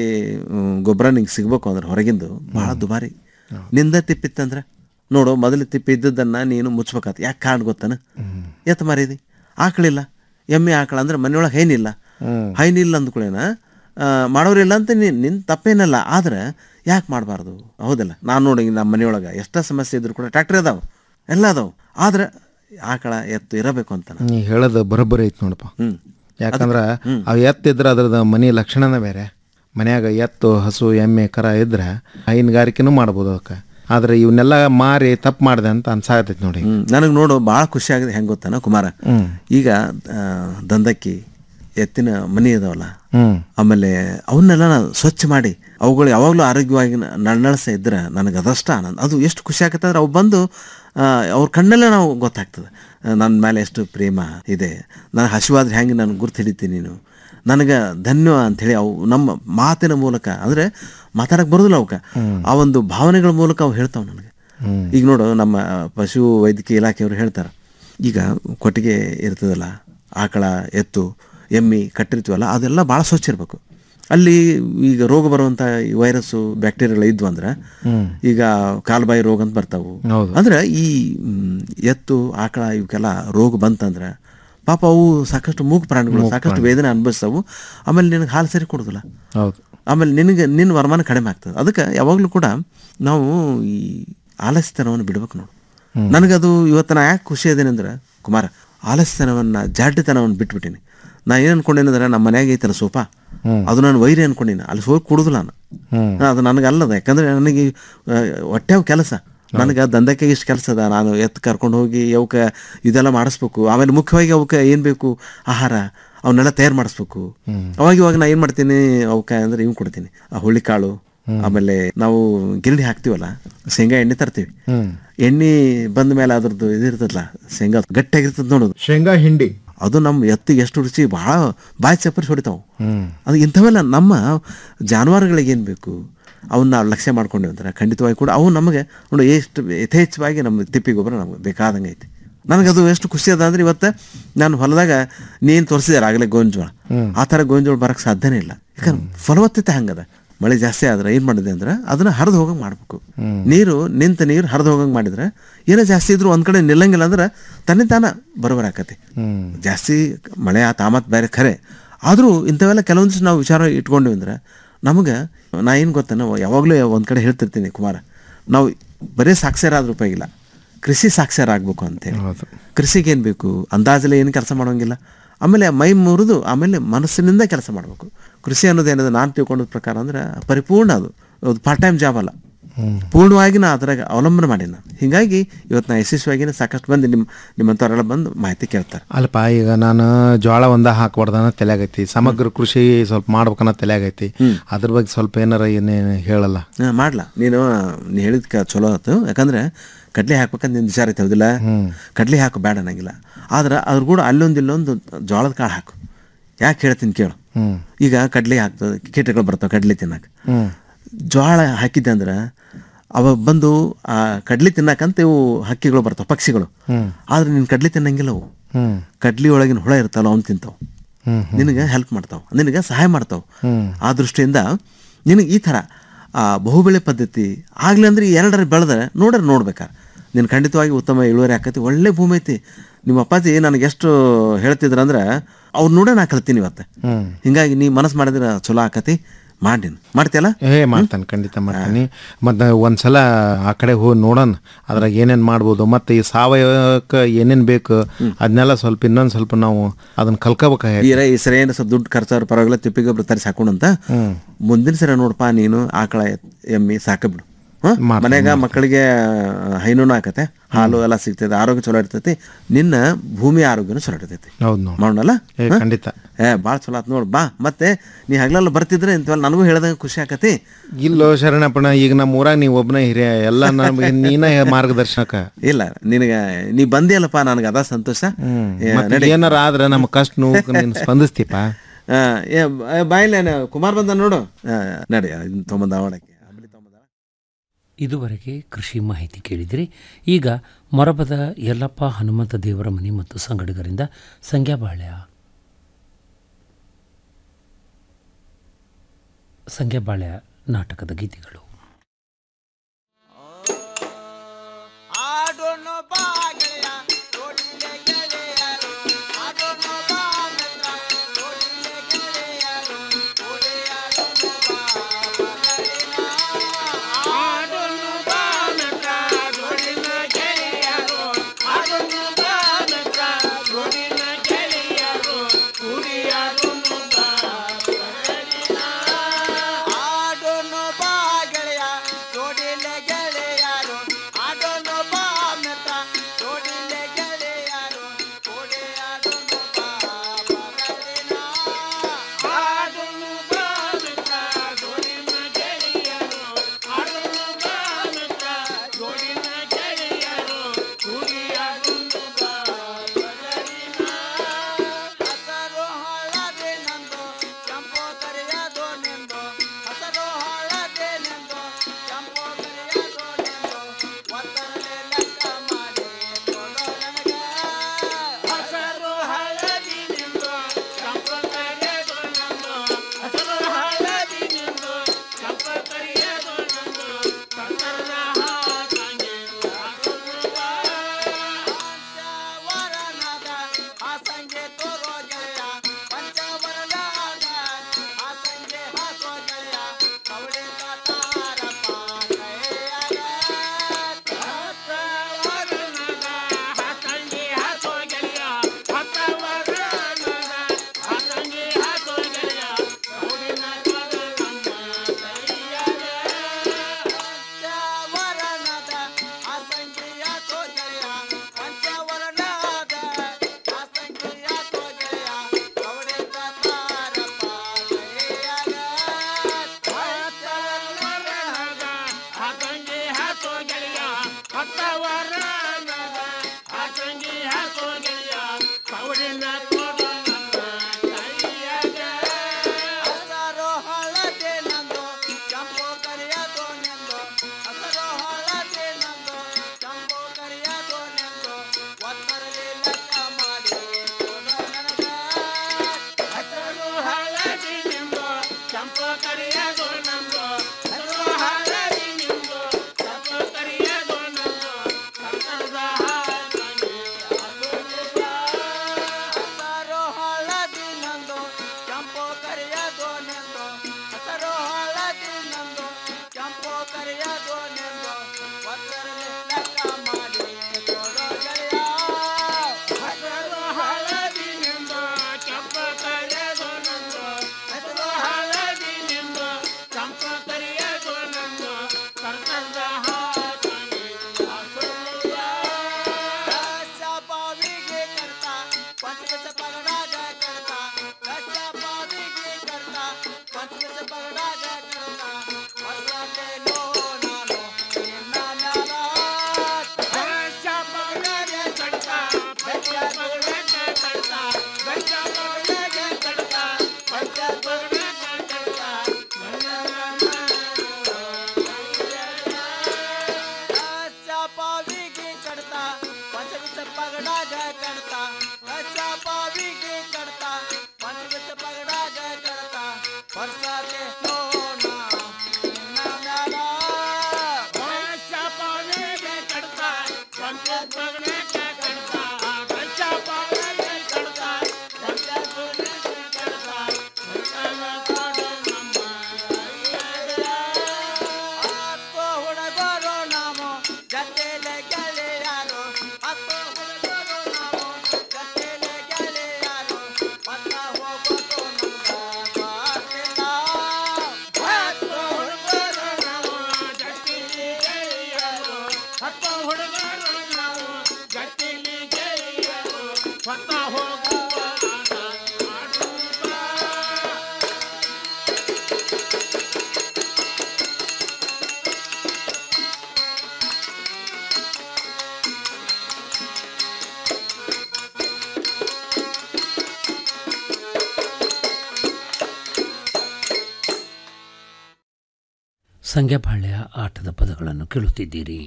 ಮ್, ಗೊಬ್ಬರ ನಿಂಗೆ ಸಿಗ್ಬೇಕು ಅಂದ್ರೆ ಹೊರಗಿಂದು ಭಾಳ ದುಬಾರಿ ನಿಂದ ತಿಪ್ಪಿತ್ತಂದ್ರೆ ನೋಡು ಮೊದಲು ತಿಪ್ಪಿ ಇದ್ದದ್ದನ್ನ ನೀನು ಮುಚ್ಬೇಕಾತ ಯಾಕೆ ಕಾರಣ ಗೊತ್ತಾನ ಎತ್ತ ಮಾರಿದಿ ಆಕಳಿಲ್ಲ ಎಮ್ಮೆ ಆಕಳ ಅಂದ್ರೆ ಮನೆಯೊಳಗೆ ಹೈನಿಲ್ಲ ಹ್ಮ್. ಹೈನಿಲ್ಲ ಅಂದ್ಕೊಳ್ಳೇನ ಆ, ಮಾಡೋರಿಲ್ಲ ಅಂತ ನೀನು ನಿನ್ನ ತಪ್ಪೇನಲ್ಲ ಆದ್ರೆ ಯಾಕೆ ಮಾಡಬಾರ್ದು ಹೌದಲ್ಲ ನಾನು ನೋಡಿ ನಮ್ಮ ಮನೆಯೊಳಗೆ ಎಷ್ಟೋ ಸಮಸ್ಯೆ ಇದ್ರು ಕೂಡ ಟ್ರ್ಯಾಕ್ಟರ್ ಅದಾವ ಎಲ್ಲ ಅದಾವ ಆದ್ರೆ ಆಕಳ ಎತ್ತು ಇರಬೇಕು ಅಂತ ನೀ ಹೇಳೋದು ಬರೋಬ್ಬರಿ ಐತಿ ನೋಡಪ್ಪ ಹ್ಮ್. ಯಾಕಂದ್ರ ಅವು ಎತ್ತಿದ್ರೆ ಅದ್ರದ್ದು ಮನೆ ಲಕ್ಷಣನೇ ಬೇರೆ ಮನ್ಯಾಗ ಎತ್ತು ಹಸು ಎಮ್ಮೆ ಕರ ಇದ್ರೆ ಹೈನುಗಾರಿಕೆನೂ ಮಾಡ್ಬೋದು ಅದಕ್ಕೆ ಆದ್ರೆ ಇವನ್ನೆಲ್ಲ ಮಾರಿ ತಪ್ಪು ಮಾಡಿದೆ ಅಂತ ಅನ್ಸಾಗತೈತಿ ನೋಡಿ ನನಗೆ ನೋಡು ಭಾಳ ಖುಷಿ ಆಗಿದೆ ಹೆಂಗೆ ಗೊತ್ತಾನ ಕುಮಾರ ಹ್ಮ್. ಈಗ ಆ, ದಂದಕ್ಕಿ ಎತ್ತಿನ ಮನಿ ಇದಾವಲ್ಲ ಹ್ಮ್ ಆಮೇಲೆ ಅವನ್ನೆಲ್ಲ ನಾನು ಸ್ವಚ್ಛ ಮಾಡಿ ಅವುಗಳು ಯಾವಾಗಲೂ ಆರೋಗ್ಯವಾಗಿ ನ- ನಳನಳಿಸ ಇದ್ರೆ ನನಗೆ ಅದಷ್ಟ ಆನಂದ ಅದು ಎಷ್ಟು ಖುಷಿ ಆಗತ್ತೆ ಅಂದ್ರೆ ಅವು ಬಂದು ಆ, ಅವ್ರ ಕಣ್ಣಲ್ಲೇ ನಾವು ಗೊತ್ತಾಗ್ತದೆ ಆ, ನನ್ನ ಮೇಲೆ ಎಷ್ಟು ಪ್ರೇಮ ಇದೆ ನಾನು ಹಸಿವಾದ್ರೆ ಹೆಂಗೆ ನಾನು ಗುರ್ತು ಹಿಡಿತೀನಿ ನೀನು ನನಗೆ ಧನ್ಯ ಅಂಥೇಳಿ ಅವು ನಮ್ಮ ಮಾತಿನ ಮೂಲಕ ಅಂದರೆ ಮಾತಾಡಕ್ಕೆ ಬರೋದಿಲ್ಲ ಅವಕ್ಕೆ ಆ ಒಂದು ಭಾವನೆಗಳ ಮೂಲಕ ಅವು ಹೇಳ್ತಾವೆ ನನಗೆ ಈಗ ನೋಡು ನಮ್ಮ ಪಶು ವೈದ್ಯಕೀಯ ಇಲಾಖೆಯವರು ಹೇಳ್ತಾರೆ ಈಗ ಕೊಟ್ಟಿಗೆ ಇರ್ತದಲ್ಲ ಆಕಳ ಎತ್ತು ಎಮ್ಮಿ ಕಟ್ಟಿರ್ತೀವಲ್ಲ ಅದೆಲ್ಲ ಭಾಳ ಸ್ವಚ್ಛ ಇರಬೇಕು ಅಲ್ಲಿ ಈಗ ರೋಗ ಬರುವಂಥ ಈ ವೈರಸ್ಸು ಬ್ಯಾಕ್ಟೀರಿಯಾಗಳು ಇದ್ವು ಅಂದ್ರೆ ಹ್ಮ್. ಈಗ ಕಾಲ್ಬಾಯಿ ರೋಗ ಅಂತ ಬರ್ತಾವು ಹೌದು. ಅಂದ್ರೆ ಈ ಮ್, ಎತ್ತು ಆಕಳ ಇವಕ್ಕೆಲ್ಲ ರೋಗ ಬಂತಂದ್ರೆ ಪಾಪ ಅವು ಸಾಕಷ್ಟು ಮೂಗು ಪ್ರಾಣಿಗಳು ಮೂಕ್ ಸಾಕಷ್ಟು ಪ್ರಾಣಿ. ವೇದನೆ ಅನುಭವಿಸ್ತಾವು ಆಮೇಲೆ ನಿನಗೆ ಹಾಲು ಸರಿ ಕೊಡೋದಿಲ್ಲ ಹೌದು ಆಮೇಲೆ ನಿನಗೆ ನಿನ್ನ ವರಮಾನ ಕಡಿಮೆ ಆಗ್ತದೆ ಅದಕ್ಕೆ ಯಾವಾಗಲೂ ಕೂಡ ನಾವು ಈ ಆಲಸ್ಯತನವನ್ನು ಬಿಡ್ಬೇಕು ನೋಡು ನನಗದು ಇವತ್ತು ನಾ ಯಾಕೆ ಖುಷಿ ಅದೇನೆ ಅಂದ್ರೆ ಕುಮಾರ ಆಲಸ್ಯತನವನ್ನು ಜಾಡ್ಯತನವನ್ನು ಬಿಟ್ಬಿಟ್ಟಿನಿ ನಾ ಏನು ಅನ್ಕೊಂಡೇನಂದ್ರೆ ನಮ್ಮ ಮನ್ಯಾಗ ಐತಲ್ಲ ಸೋಫಾ ಹ್ಮ್. ಅದು ನಾನು ವೈರಿ ಅನ್ಕೊಂಡಿನಿ ಅಲ್ಲಿ ಹೋಗಿ ಕುಡುದಿಲ್ಲ ನಾನು ಹ್ಮ್. ಅದು ನನಗೆ ಅಲ್ಲದ ಯಾಕಂದ್ರೆ ನನಗೆ ಆ, ಹೊಟ್ಟೆವ್ ಕೆಲಸ ನನಗೆ ದಂಧಕ್ಕೆ ಇಷ್ಟು ಕೆಲಸ ಅದ ನಾನು ಎತ್ತು ಕರ್ಕೊಂಡು ಹೋಗಿ ಅವಕ್ಕೆ ಇದೆಲ್ಲ ಮಾಡಿಸ್ಬೇಕು ಆಮೇಲೆ ಮುಖ್ಯವಾಗಿ ಅವಕ್ಕೆ ಏನು ಬೇಕು ಆಹಾರ ಅವನ್ನೆಲ್ಲ ತಯಾರು ಮಾಡಿಸ್ಬೇಕು ಅವಾಗ ಇವಾಗ ನಾ ಏನು ಮಾಡ್ತೀನಿ ಅವಕ್ಕೆ ಅಂದ್ರೆ ಇವ್ ಕೊಡ್ತೀನಿ ಆ ಹುಳ್ಳಿಕಾಳು ಆಮೇಲೆ ನಾವು ಗಿರಣಿ ಹಾಕ್ತೀವಲ್ಲ ಶೇಂಗಾ ಎಣ್ಣೆ ತರ್ತೀವಿ ಹ್ಮ್. ಎಣ್ಣೆ ಬಂದ ಮೇಲೆ ಅದ್ರದ್ದು ಇದಿರ್ತದಲ್ಲ ಶೇಂಗಾ ಗಟ್ಟಿಯಾಗಿರ್ತದ ನೋಡೋದು ಶೇಂಗಾ ಹಿಂಡಿ ಅದು ನಮ್ಮ ಎತ್ತಿಗೆ ಎಷ್ಟು ರುಚಿ ಭಾಳ ಬಾಯಿ ಚಪ್ಪರಿಸಿ ಹೊಡಿತಾವು ಹ್ಮ್ ಅದು ಇಂಥವೆಲ್ಲ ನಮ್ಮ ಜಾನುವಾರುಗಳಿಗೆ ಏನು ಬೇಕು ಅವನ್ನ ನಾವು ಲಕ್ಷ್ಯ ಮಾಡ್ಕೊಂಡ್ವಿ ಅಂದ್ರೆ ಖಂಡಿತವಾಗಿ ಕೂಡ ಅವು ನಮಗೆ ನೋಡಿ ಎಷ್ಟು ಯಥೇಚ್ಛವಾಗಿ ನಮ್ಮ ತಿಪ್ಪಿ ಗೊಬ್ಬರ ನಮ್ಗೆ ಬೇಕಾದಂಗೆ ಐತಿ ನನಗದು ಎಷ್ಟು ಖುಷಿ ಅದ ಅಂದ್ರೆ ಇವತ್ತು ನಾನು ಹೊಲದಾಗ ನೀನು ತೋರಿಸಿದಾರೆ ಆಗಲೇ ಗೋಂಜೋಳ ಹ್ಮ್. ಆ ಥರ ಗೋಂಜೋಳ ಬರಕ್ಕೆ ಸಾಧ್ಯನೇ ಇಲ್ಲ ಯಾಕಂದ್ರೆ ಫಲವತ್ತತೆ ಹಂಗದ ಮಳೆ ಜಾಸ್ತಿ ಆದ್ರೆ ಏನು ಮಾಡಿದೆ ಅಂದ್ರೆ ಅದನ್ನ ಹರಿದು ಹೋಗಂಗೆ ಮಾಡಬೇಕು ಹ್ಮ್. ನೀರು ನಿಂತ ನೀರು ಹರಿದು ಹೋಗಂಗೆ ಮಾಡಿದ್ರೆ ಏನೋ ಜಾಸ್ತಿ ಇದ್ರು ಒಂದ್ ಕಡೆ ನಿಲ್ಲಂಗಿಲ್ಲ ಅಂದ್ರೆ ತನ್ನೇ ತಾನ ಬರೋಬರ ಆಕತಿ ಹ್ಮ್ ಜಾಸ್ತಿ ಮಳೆ ಆ ತಾಮತ್ ಬೇರೆ ಖರೆ ಆದರೂ ಇಂಥವೆಲ್ಲ ಕೆಲವೊಂದಿಷ್ಟು ನಾವು ವಿಚಾರ ಇಟ್ಕೊಂಡ್ವಿ ಅಂದ್ರೆ ನಮಗೆ ನಾ ಏನು ಗೊತ್ತ ನಾವು ಯಾವಾಗಲೂ ಒಂದು ಕಡೆ ಹೇಳ್ತಿರ್ತೀನಿ ಕುಮಾರ ನಾವು ಬರೀ ಸಾಕ್ಷರ ಆದ್ರೂ ಉಪಯೋಗಿಲ್ಲ ಕೃಷಿ ಸಾಕ್ಷರ ಆಗಬೇಕು ಅಂತೇಳಿ ಕೃಷಿಗೆ ಏನು ಬೇಕು ಅಂದಾಜಲ್ಲಿ ಏನು ಕೆಲಸ ಮಾಡೋಂಗಿಲ್ಲ ಆಮೇಲೆ ಮೈ ಮುರಿದು ಆಮೇಲೆ ಮನಸ್ಸಿನಿಂದ ಕೆಲಸ ಮಾಡಬೇಕು ಕೃಷಿ ಅನ್ನೋದು ಏನಿದೆ ನಾನು ತಿಳ್ಕೊಂಡ ಪ್ರಕಾರ ಅಂದ್ರೆ ಪರಿಪೂರ್ಣ ಅದು ಅದು ಪಾರ್ಟ್ ಟೈಮ್ ಜಾಬ್ ಅಲ್ಲ ಪೂರ್ಣವಾಗಿ ನಾ ಅದ್ರಾಗ ಅವಲಂಬನೆ ಮಾಡೀನಿ ನಾನು ಹೀಗಾಗಿ ಇವತ್ತು ನಾ ಯಶಸ್ವಿಯಾಗಿನ ಸಾಕಷ್ಟು ಮಂದಿ ನಿಮ್ಮ ನಿಮ್ಮಂಥವರೆಲ್ಲ ಬಂದು ಮಾಹಿತಿ ಕೇಳ್ತಾರೆ ಅಲ್ಪ ಈಗ ನಾನು ಜೋಳ ಒಂದ ಹಾಕ್ಬಾರ್ದನ್ನ ತಲೆಯಾಗೈತಿ ಸಮಗ್ರ ಕೃಷಿ ಸ್ವಲ್ಪ ಮಾಡ್ಬೇಕನ್ನ ತಲೆಯಾಗೈತಿ ಅದ್ರ ಬಗ್ಗೆ ಸ್ವಲ್ಪ ಏನಾರ ಏನೇನು ಹೇಳಲ್ಲ ಹಾಂ ಮಾಡ್ಲಾ ನೀನು ನೀ ಹೇಳಿದ ಕ ಚಲೋ ಆಯ್ತು ಯಾಕಂದ್ರೆ ಕಡ್ಲೆ ಹಾಕ್ಬೇಕಂತ ನಿನ್ನ ವಿಚಾರ ಐತೆ ಹೌದಿಲ್ಲ ಕಡ್ಲೆ ಹಾಕು ಬೇಡ ಅನ್ನಂಗಿಲ್ಲ ಆದ್ರೆ ಅದ್ರ ಕೂಡ ಅಲ್ಲೊಂದು ಇಲ್ಲೊಂದು ಜೋಳದ ಕಾಳು ಹಾಕು ಯಾಕೆ ಹೇಳ್ತೀನಿ ಕೇಳು ಹ್ಮ್ ಈಗ ಕಡ್ಲೆ ಹಾಕ್ತದೆ ಕೀಟಗಳು ಬರ್ತಾವೆ ಕಡ್ಲೆ ತಿನ್ನಕ್ಕೆ ಹ್ಮ್ ಜೋಳ ಹಾಕಿದ್ದೆ ಅಂದ್ರೆ ಅವ ಬಂದು ಆ ಕಡ್ಲಿ ತಿನ್ನಕಂತ ಇವು ಹಕ್ಕಿಗಳು ಬರ್ತಾವೆ ಪಕ್ಷಿಗಳು ಹ್ಮ್ ಆದ್ರೆ ನೀನು ಕಡ್ಲಿ ತಿನ್ನಂಗಿಲ್ಲ ಅವು ಹ್ಮ್ ಕಡ್ಲಿ ಒಳಗಿನ ಹುಳ ಇರ್ತಾವಲ್ಲ ಅವ್ನು ತಿಂತಾವ ಹ್ಮ್ ಹ್ಮ್ ನಿನಗೆ ಹೆಲ್ಪ್ ಮಾಡ್ತಾವ ನಿನಗೆ ಸಹಾಯ ಮಾಡ್ತಾವ ಹ್ಮ್ ಆ ದೃಷ್ಟಿಯಿಂದ ನಿನಗೆ ಈ ಥರ ಆ ಬಹುಬೆಳೆ ಪದ್ಧತಿ ಆಗ್ಲಿ ಅಂದ್ರೆ ಈ ಎರಡರ ಬೆಳೆದ್ರೆ ನೋಡ್ರೆ ನೋಡ್ಬೇಕಾರೆ ನೀನು ಖಂಡಿತವಾಗಿ ಉತ್ತಮ ಇಳುವರಿ ಆಕತಿ ಒಳ್ಳೆ ಭೂಮಿ ಐತಿ ನಿಮ್ಮ ಅಪ್ಪಾಜಿ ನನಗೆ ಎಷ್ಟು ಹೇಳ್ತಿದ್ರು ಅಂದ್ರೆ ಅವ್ರು ನೋಡೇ ನಾ ಕಲ್ತೀನಿ ಇವತ್ತು ಹ್ಮ್ ಹಿಂಗಾಗಿ ನೀ ಮನಸ್ಸು ಮಾಡಿದ್ರೆ ಚಲೋ ಆಕತಿ ಮಾಡಿನ ಮಾಡ್ತೀಯಲ್ಲ ಏ ಮಾಡ್ತಾನೆ ಖಂಡಿತ ಮಾಡ್ತೀನಿ ಮತ್ತು ಒಂದ್ಸಲ ಆ ಕಡೆ ಹೋಗಿ ನೋಡೋಣ ಅದ್ರಾಗ ಏನೇನು ಮಾಡ್ಬೋದು ಮತ್ತು ಈ ಸಾವಯವಕ್ಕೆ ಏನೇನು ಬೇಕು ಅದನ್ನೆಲ್ಲ ಸ್ವಲ್ಪ ಇನ್ನೊಂದು ಸ್ವಲ್ಪ ನಾವು ಅದನ್ನ ಕಲ್ಕೋಬೇಕಾಗಿ ಈ ಈ ಸರಿ ಏನು ಸ್ವಲ್ಪ ದುಡ್ಡು ಖರ್ಚಾದ್ರು ಪರವಾಗಿಲ್ಲ ತಿಪ್ಪಿ ಗೊಬ್ಬರ ತರಿಸಿ ಹಾಕೊಂಡಂತ ಹ್ಮ್. ಮುಂದಿನ ಸರಿ ನೋಡಪ್ಪ ನೀನು ಆಕಳ ಎತ್- ಎಮ್ಮಿ ಸಾಕಬಿಡು ಹ್ಮ್? ಮಾಡ್ತೀನಿ, ಮನ್ಯಾಗ ಮಕ್ಕಳಿಗೆ ಹೈನೂನು ಆಕತೆ ಹಾಲು ಎಲ್ಲ ಸಿಗ್ತೈತೆ ಆರೋಗ್ಯ ಚಲೋ ಇರ್ತೈತಿ ನಿನ್ನ ಭೂಮಿ ಆರೋಗ್ಯನೂ ಚಲೋ ಇರ್ತೈತಿ ಹೌದು ನೋಡಿ ಮಾಡೋಣಲ್ಲ ಏ ಹಾ? ಖಂಡಿತ ಏ ಭಾಳ ಚಲೋ ಆತ್ ನೋಡು ಬಾ ಮತ್ತೆ ನೀ ಹಗಲೆಲ್ಲ ಬರ್ತಿದ್ರೆ ಇಂಥವೆಲ್ಲ ನನಗೂ ಹೇಳ್ದಂಗೆ ಖುಷಿ ಆಕತಿ ಇಲ್ಲೋ ಶರಣಪ್ಪಣ ಈಗ ನಮ್ಮ ಊರಾಗ ನೀವು ಒಬ್ಬನೇ ಹಿರಿಯ ಎಲ್ಲ ನಮಗೆ ನೀನ ಮಾರ್ಗದರ್ಶನಕ ಇಲ್ಲ ನಿನಗೆ ನೀ ಬಂದಿಯಲ್ಲಪ್ಪ ನನಗೆ ಅದ ಸಂತೋಷ ಏ, ಮತ್ತೆ ನಡಿ. ಏನಾರ ಆದ್ರೆ ನಮ್ಮ ಕಷ್ಟ ನೋವು ನೀನು ಸ್ಪಂದಿಸ್ತೀಪ ಆ, ಏ ಬಾಯಿಲ್ಲ ಕುಮಾರ್ ಬಂದ ನೋಡು ಆ, ನಡಿ ಇದನ್ನ ತೊಗೊಂಬಂದ ಅವಡಕ್ಕೆ ಇದುವರೆಗೆ ಕೃಷಿ ಮಾಹಿತಿ ಕೇಳಿದಿರಿ ಈಗ ಮೊರಬದ ಯಲ್ಲಪ್ಪ ಹನುಮಂತ ದೇವರ ಮನೆ ಮತ್ತು ಸಂಗಡಿಗರಿಂದ ಸಂಗ್ಯಾಬಾಳ್ಯ ಸಂಗ್ಯಾಬಾಳ್ಯ ನಾಟಕದ ಗೀತೆಗಳು ಹತ್ತವರ ಹಸಂಗಿ ಹಾಕೋಗಿಯ ಕವಡಿನ ಕೊಡು ನನ್ನ ಕೈಯಾಗ ಹಸರು ಹಳದೆ ನಂದು ಚಂಪು ಕರಿಯದು ನೆಂದು ಹಸರು ಹಳದೆ ನಂದು ಚಂಪು ಕರಿಯದು ನೆಂದು ಒತ್ತರಲಿ ಲೆಕ್ಕ ಮಾಡಿ ಕೊಡು ನನಗ ಹಸರು ಹಳದಿ ನಿಂದು ಚಂಪು ಕರಿಯದು ನಂದು ಹಸರು ಹಳದಿ ನಿಂದು ಚಂಪು ಕರಿಯದು ನಂದು ಕನ್ನಡದ ಹಾಡನೆ ಹಸರು ಹಳದಿ ನಂದು ಚಂಪು ಕರಿಯದು ನೆಂದು ಹಸರು ಹಳದಿ ನಂದು ಚಂಪು ಕರಿಯದು ನೆಂದು ಒತ್ತರಲಿ ಲೆಕ್ಕ ಮಾಡಿ ಕೊಡು ಗೆಳೆಯ ಹಸರು ಹಳದಿ ನಿಂದು ಚಂಪು ಕರಿಯದು ನಂದು ಹಸರು ಹಳದಿ ನಿಂದು ಚಂಪು ಕರಿಯದು ನಂದು ಕನ್ನಡದ ಹಾಡನೆ ಬಾವಿಗೆ ಕರ್ತಾ ಪಂಚಕಸ ಪಗಡಾಗ ಕರ್ತಾ ಕಚ್ಚ ಬಾವಿಗೆ ಕರ್ತಾ ಪಂಚಕಸ ಪಗಡಾಗ ಕರ್ತಾ ಹೊಸಕ್ಕೆ ನೋ ನಾನು ನಿನ್ನ ಮ್ಯಾಲ ಕಚ್ಚ ಪಗಡಾಗ ಕರ್ತಾ ಪಂಚ ಪಗಡಾಗ ಕರ್ತಾ ಕಚ್ಚ ಪಗಡಾಗ ಕರ್ತಾ ಪಂಚ ಪಗಡಾಗ ಕರ್ತಾ ಕಚ್ಚ ಬಾವಿಗೆ ಕಡ್ತಾ ಪಂಚಕಸ ಪಗಡಾಗ ಕಡ್ತಾ ಕಚ್ಚ ಬಾವಿಗೆ ಕಡ್ತಾ ಪಂಚಕಸ ಪಗಡಾಗ ಕಡ್ತಾ ಹೊಸಕ್ಕೆ ನೋ ನಾನು ನಿನ್ನ ಮ್ಯಾಲ ಕಚ್ಚ ಪಗಡಾಗ ಕರ್ತಾ ಪಂಚ ಪಗಡಾಗ ಕರ್ತಾ ಕಚ್ಚ ಪಗಡಾಗ ಕರ್ತಾ ಪಂಚ ಪಗಡಾಗ ಕರ್ತಾ ಹತ್ತು ಹುಡುಗರು ನಾವು ಜೊತೆಲೆ ಗೆಳೆಯರು ಹತ್ತು ಹುಡುಗರು ನಾವು ಜೊತೆಲೆ ಗೆಳೆಯರು ಪತ್ತ ಹೋಗೋದು ನಮ್ಗ ಗೊತ್ತಿಲ್ಲ ಹತ್ತು ಹುಡುಗರು ನಾವು ಜಟ್ಟಿಲಿ ಗೆಳೆಯರು ಹತ್ತು ಹುಡುಗರು ನಾವು ಜಟ್ಟಿಲಿ ಗೆಳೆಯರು ಹೊತ್ತ ಹೋಗುವ ಆಟ ಆಡುವ ಸಂಗ್ಯಾಬಾಳ್ಯ ಆಟದ ಪದಗಳನ್ನು ಕೇಳುತ್ತಿದ್ದೀರಿ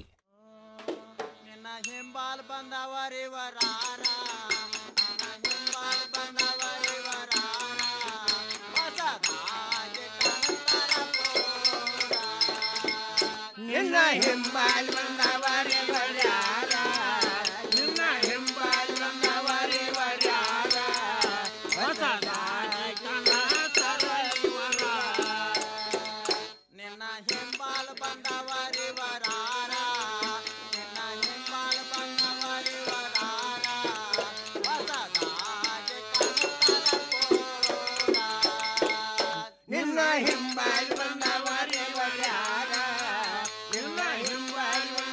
ಹಿಂಬಾಲ್ ಬಂದವರಿ ವರಾರ ಹಿಂಬಾಲ್ ಬಂದವರಿ ವರಾರ ಹೊಸದಾಗಿ ಕಾಣ್ತಾರ ಪೋರ. ನಿನ್ನ ಹಿಂಬಾಲ್ ಬಂದವರೆ ಬರ್ಯಾರ ನಿನ್ನ ಹಿಂಬಾಲ್ ಬಂದವರೆ ಬರ್ಯಾರ ಹೊಸದಾಗಿ ಕನಸರ ಇವರ ನಿನ್ನ ಹಿಂಬಾಲ್ ಬಂದವರಿ ವರಾರ ನಿನ್ನ ಹಿಂಬಾಲ್ ಬಂದವರಿ ವರಾರ ಹೊಸದಾಗಿ ಕಾಣ್ತಾರ ಪೋರ. ನಿನ್ನ ಹಿಂಬಾಲ್ ಬಂದವರೆ ಬರ್ಯಾರ ನಿನ್ನ ಹಿಂಬಾಲ್ ಬಂದವರೆ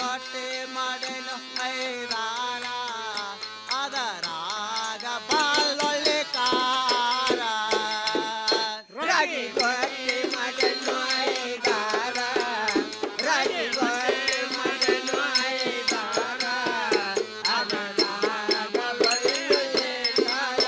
ಹೊಟ್ಟೆ ಮಾಡಲು ಐದಾರ ಅದರಾಗ ಬಾಳೊಳ್ಳೆ ಕಾರ ರಾಗಿ ಹೊಟ್ಟೆ ಮಾಡಲು ಐದಾರ ರಾಗಿ ಹೊಟ್ಟೆ ಮಾಡಲು ಐದಾರ ಅದರಾಗ ಬಳ್ಳುಳ್ಳಿ ಕಾರ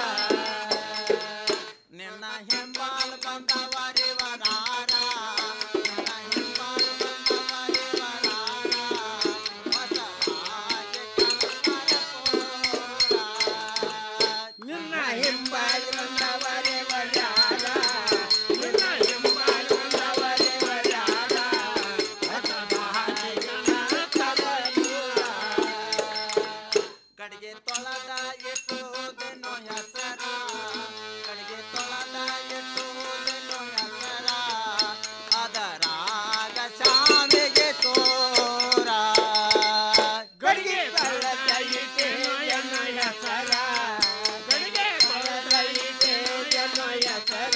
ನಿನ್ನ ಹಿಂಬಾಲ್ ಬಂದವರಿ ವರಾರ ನಿನ್ನ ಹಿಂಬಾಲ್ ಬಂದವರಿ ವರಾರ ಹೊಸದಾಗಿ ಕಲ್ಪರ ಪೋರ. ನಿನ್ನ ಹಿಂಬಾಲ್ ಬಂದವರಿ ವರಾರ ನಿನ್ನ ಹಿಂಬಾಲ್ ಬಂದವರಿ ವರಾರ ಹೊಸದಾಗಿ ಕಲ್ಪರ ಪೋರ. ಕಡೆಗೆ ತೊಳೆದ ಇಟ್ಟುವುದೇನೋ ಹೆಸರ ಕಡೆಗೆ ತೊಳೆದ ಇಟ್ಟುವುದೇನೋ ಹೆಸರ ಅದರಾಗ ಶಾಮಿಗೆ ತೋರ ಗಡಿಗೆ ತೊಳೆದ ಇಟ್ಟೇನೋ ಹೆಸರ ಗಡಿಗೆ ತೊಳೆದ ಇಟ್ಟೇನೋ ಹೆಸರ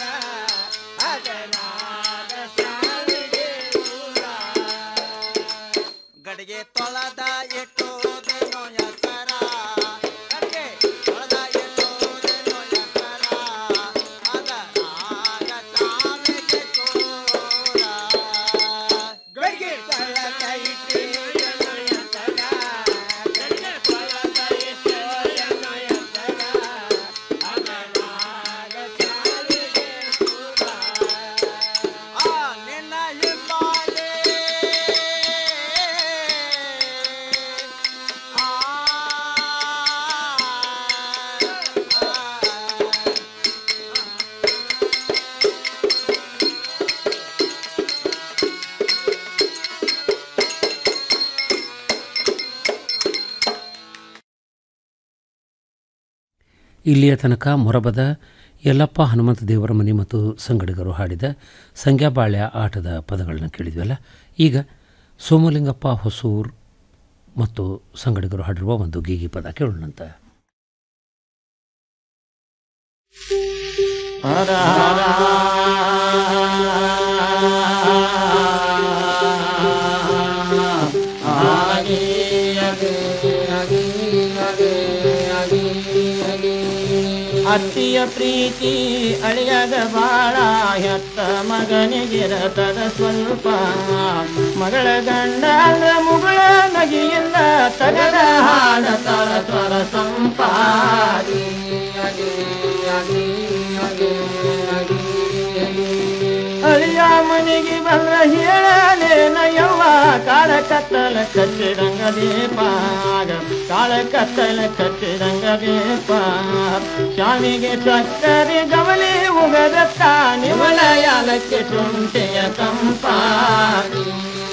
ಅದರಾಗ ಶಾಮಿಗೆ ತೋರ ಗಡಿಗೆ ತೊಳೆದ ಇಟ್ಟುವುದೇನೋ ಹೆಸರ ಗಡಿಗೆ ತೊಳೆದ ಇಟ್ಟುವುದೇನೋ ಹೆಸರ ಅದರಾಗ ಶಾಮಿಗೆ ತೋರ ಗಡಿಗೆ ತೊಳೆದ ಇಟ್ಟುವುದೇನೋ ಹೆಸರ ಗಡಿಗೆ ತೊಳೆದ ಇಟ್ಟುವುದೇನೋ ಹೆಸರ ಅದರಾಗ ಶಾಮಿಗೆ ತೋರ ಆ ನಿನ್ನ ಹಿಂಬಾಲೆ ಇಲ್ಲಿಯ ತನಕ ಮೊರಬದ ಯಲ್ಲಪ್ಪ ಹನುಮಂತ ದೇವರ ಮನೆ ಮತ್ತು ಸಂಗಡಿಗರು ಹಾಡಿದ ಸಂಗ್ಯಾಬಾಳ್ಯ ಆಟದ ಪದಗಳನ್ನು ಕೇಳಿದ್ವಲ್ಲ ಈಗ ಸೋಮಲಿಂಗಪ್ಪ ಹೊಸೂರ್ ಮತ್ತು ಸಂಗಡಿಗರು ಹಾಡಿರುವ ಒಂದು ಗೀಗಿ ಪದ ಕೇಳೋಣಂತ ಅತ್ತಿಯ ಪ್ರೀತಿ ಅಳಿಯದ ಬಾಳ ಹೆತ್ತ ಮಗನಿಗಿರತದ ಸ್ವಲ್ಪ ಮಗಳ ಗಂಡ ಅಂದ್ರ ಮುಗಳ ನಗಿಯಿಂದ ತಗದ ಹಾಡ ತರ ತ್ವರ ಸಂಪಾದಿ ಅಳಿಯ ಮನೆಗೆ ಬಂದ್ರ ಹೇಳಲೇನ ಯವ್ವ ಕಾಳ ಕತ್ತಲ ಕಚ್ಚಿದಂಗ ದೀಪ ಕಾಳ ಕತ್ತಲ ಕಚ್ಚಿದಂಗ ದೀಪ ಶಾಮಿಗೆ ಸಕ್ಕರೆ ಗಮಲಿ ಉಗದತ್ತ ನಿಮಲ ಯಾಲಕ್ಕೆ ಶುಂಠಿಯ ಕಂಪಾದಿ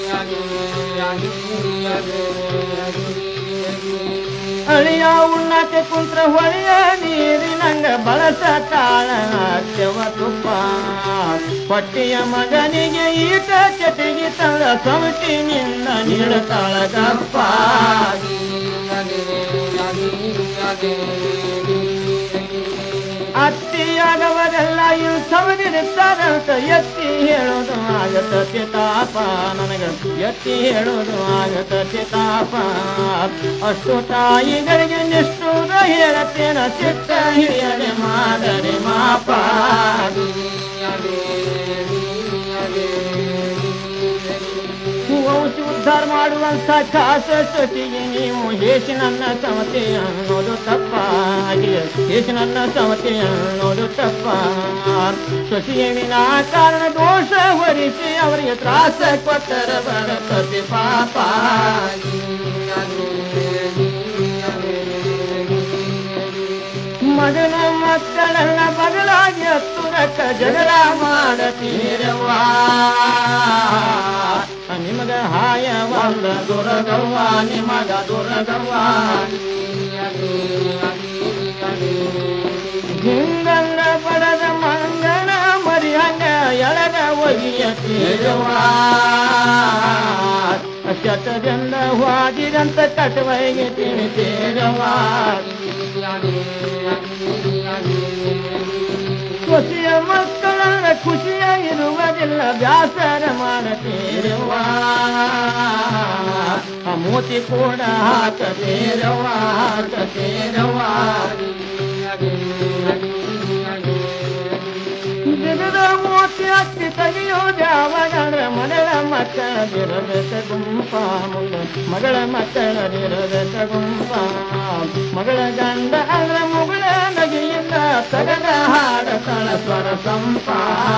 ಅಳಿಯ ಉಣ್ಣಕ್ಕೆ ಕುಂತ್ರ ಹೊಳೆಯ ನೀರಿನಂಗ ಬಳಸ ತಾಳ ಚೆವ ತುಪ್ಪ ಹೊಟ್ಟಿಯ ಮಗನಿಗೆ ಈಟ ಚಟಿಗೆ ತಂದ ಸೌಟಿನಿಂದ ನೀಡತಾಳ ಗಪ್ಪ ಅತ್ತಿಯಾಗವರೆಲ್ಲ ಇಲ್ಸವನಿರುತ್ತಾರಂತ ಎತ್ತಿ ಹೇಳೋದು ಆಗತತೆ ತಾಪ ನನಗ ಎತ್ತಿ ಹೇಳೋದು ಆಗತತೆ ತಾಪ ಅಷ್ಟು ತಾಯಿಗಳಿಗೆ ನಿಷ್ಠುರ ಹೇಳತ್ತೇನ ಚಿತ್ತ ಹಿಡಿಯದೆ ಮಾದರಿ ಮಾಪ ವಂಶ ಉದ್ಧಾರ ಮಾಡುವಂತ ಖಾಸ ಸತಿಗೆ ನೀವು ಹೇಸಿ ನನ್ನ ಸಮತೆ ಅನ್ನೋದು ತಪ್ಪಾಗಿದೆ ಹೇಸಿ ನನ್ನ ಸಮತೆ ಅನ್ನೋದು ತಪ್ಪ ಸತಿಯ ವಿನಾಕಾರಣ ದೋಷ ಹೊರಿಸಿ ಅವರಿಗೆ ತ್ರಾಸ ಕೊಟ್ಟರ ಬರತತಿ ಪಾಪ ಮಗನ ಮಕ್ಕಳೆಲ್ಲ ಬದಲಾಗಿ ಹತ್ತುರಕ್ಕ ಜಗಳ ಮಾಡತೀರವ್ವ ನಿಮಗ ಹಾಯವಾದ ದುರಗವ್ವ ನಿಮಗ ದುರಗವ್ವ ಹಿಂಗಂಗ ಪಡದ ಮಂಗನ ಮರಿಯಂಗ ಎಳಗ ಒಗಿಯ ತೀರವ್ವ ಚಟದಿಂದ ವಾದಿದಂತ ಕಟವೈಗೆ ತಿಳಿತೇರವ್ವ ಸೊಸೆಯ ಮಕ್ಕಳ ಖುಷಿಯ ಇರುವುದಿಲ್ಲ ಬ್ಯಾಸರ ಮಾಡತೀರವ್ವ ಆ ಮೂತಿ ಕೂಡ ಹಾಕತೀರವ್ವ ಹಾಕತೀರವ್ವ ದಿನದ ಮೂತಿ ಹತ್ತಿ ತೆಗೆಯೋದ್ಯಾವಗಣ ಮಗಳ ಮಕ್ಕಳದಿರಬೇಕ ಗುಂಪ ಮುಂದೆ ಮಗಳ ಮಕ್ಕಳದಿರಬೇಕ ಗುಂಪ ಮಗಳ ಗಂಡ ಅಂದ್ರ ಮುಗಳ ನಗಿಯಿಂದ ತಗದ ಹಾಡ ತಳ ಸ್ವರ ಸಂಪ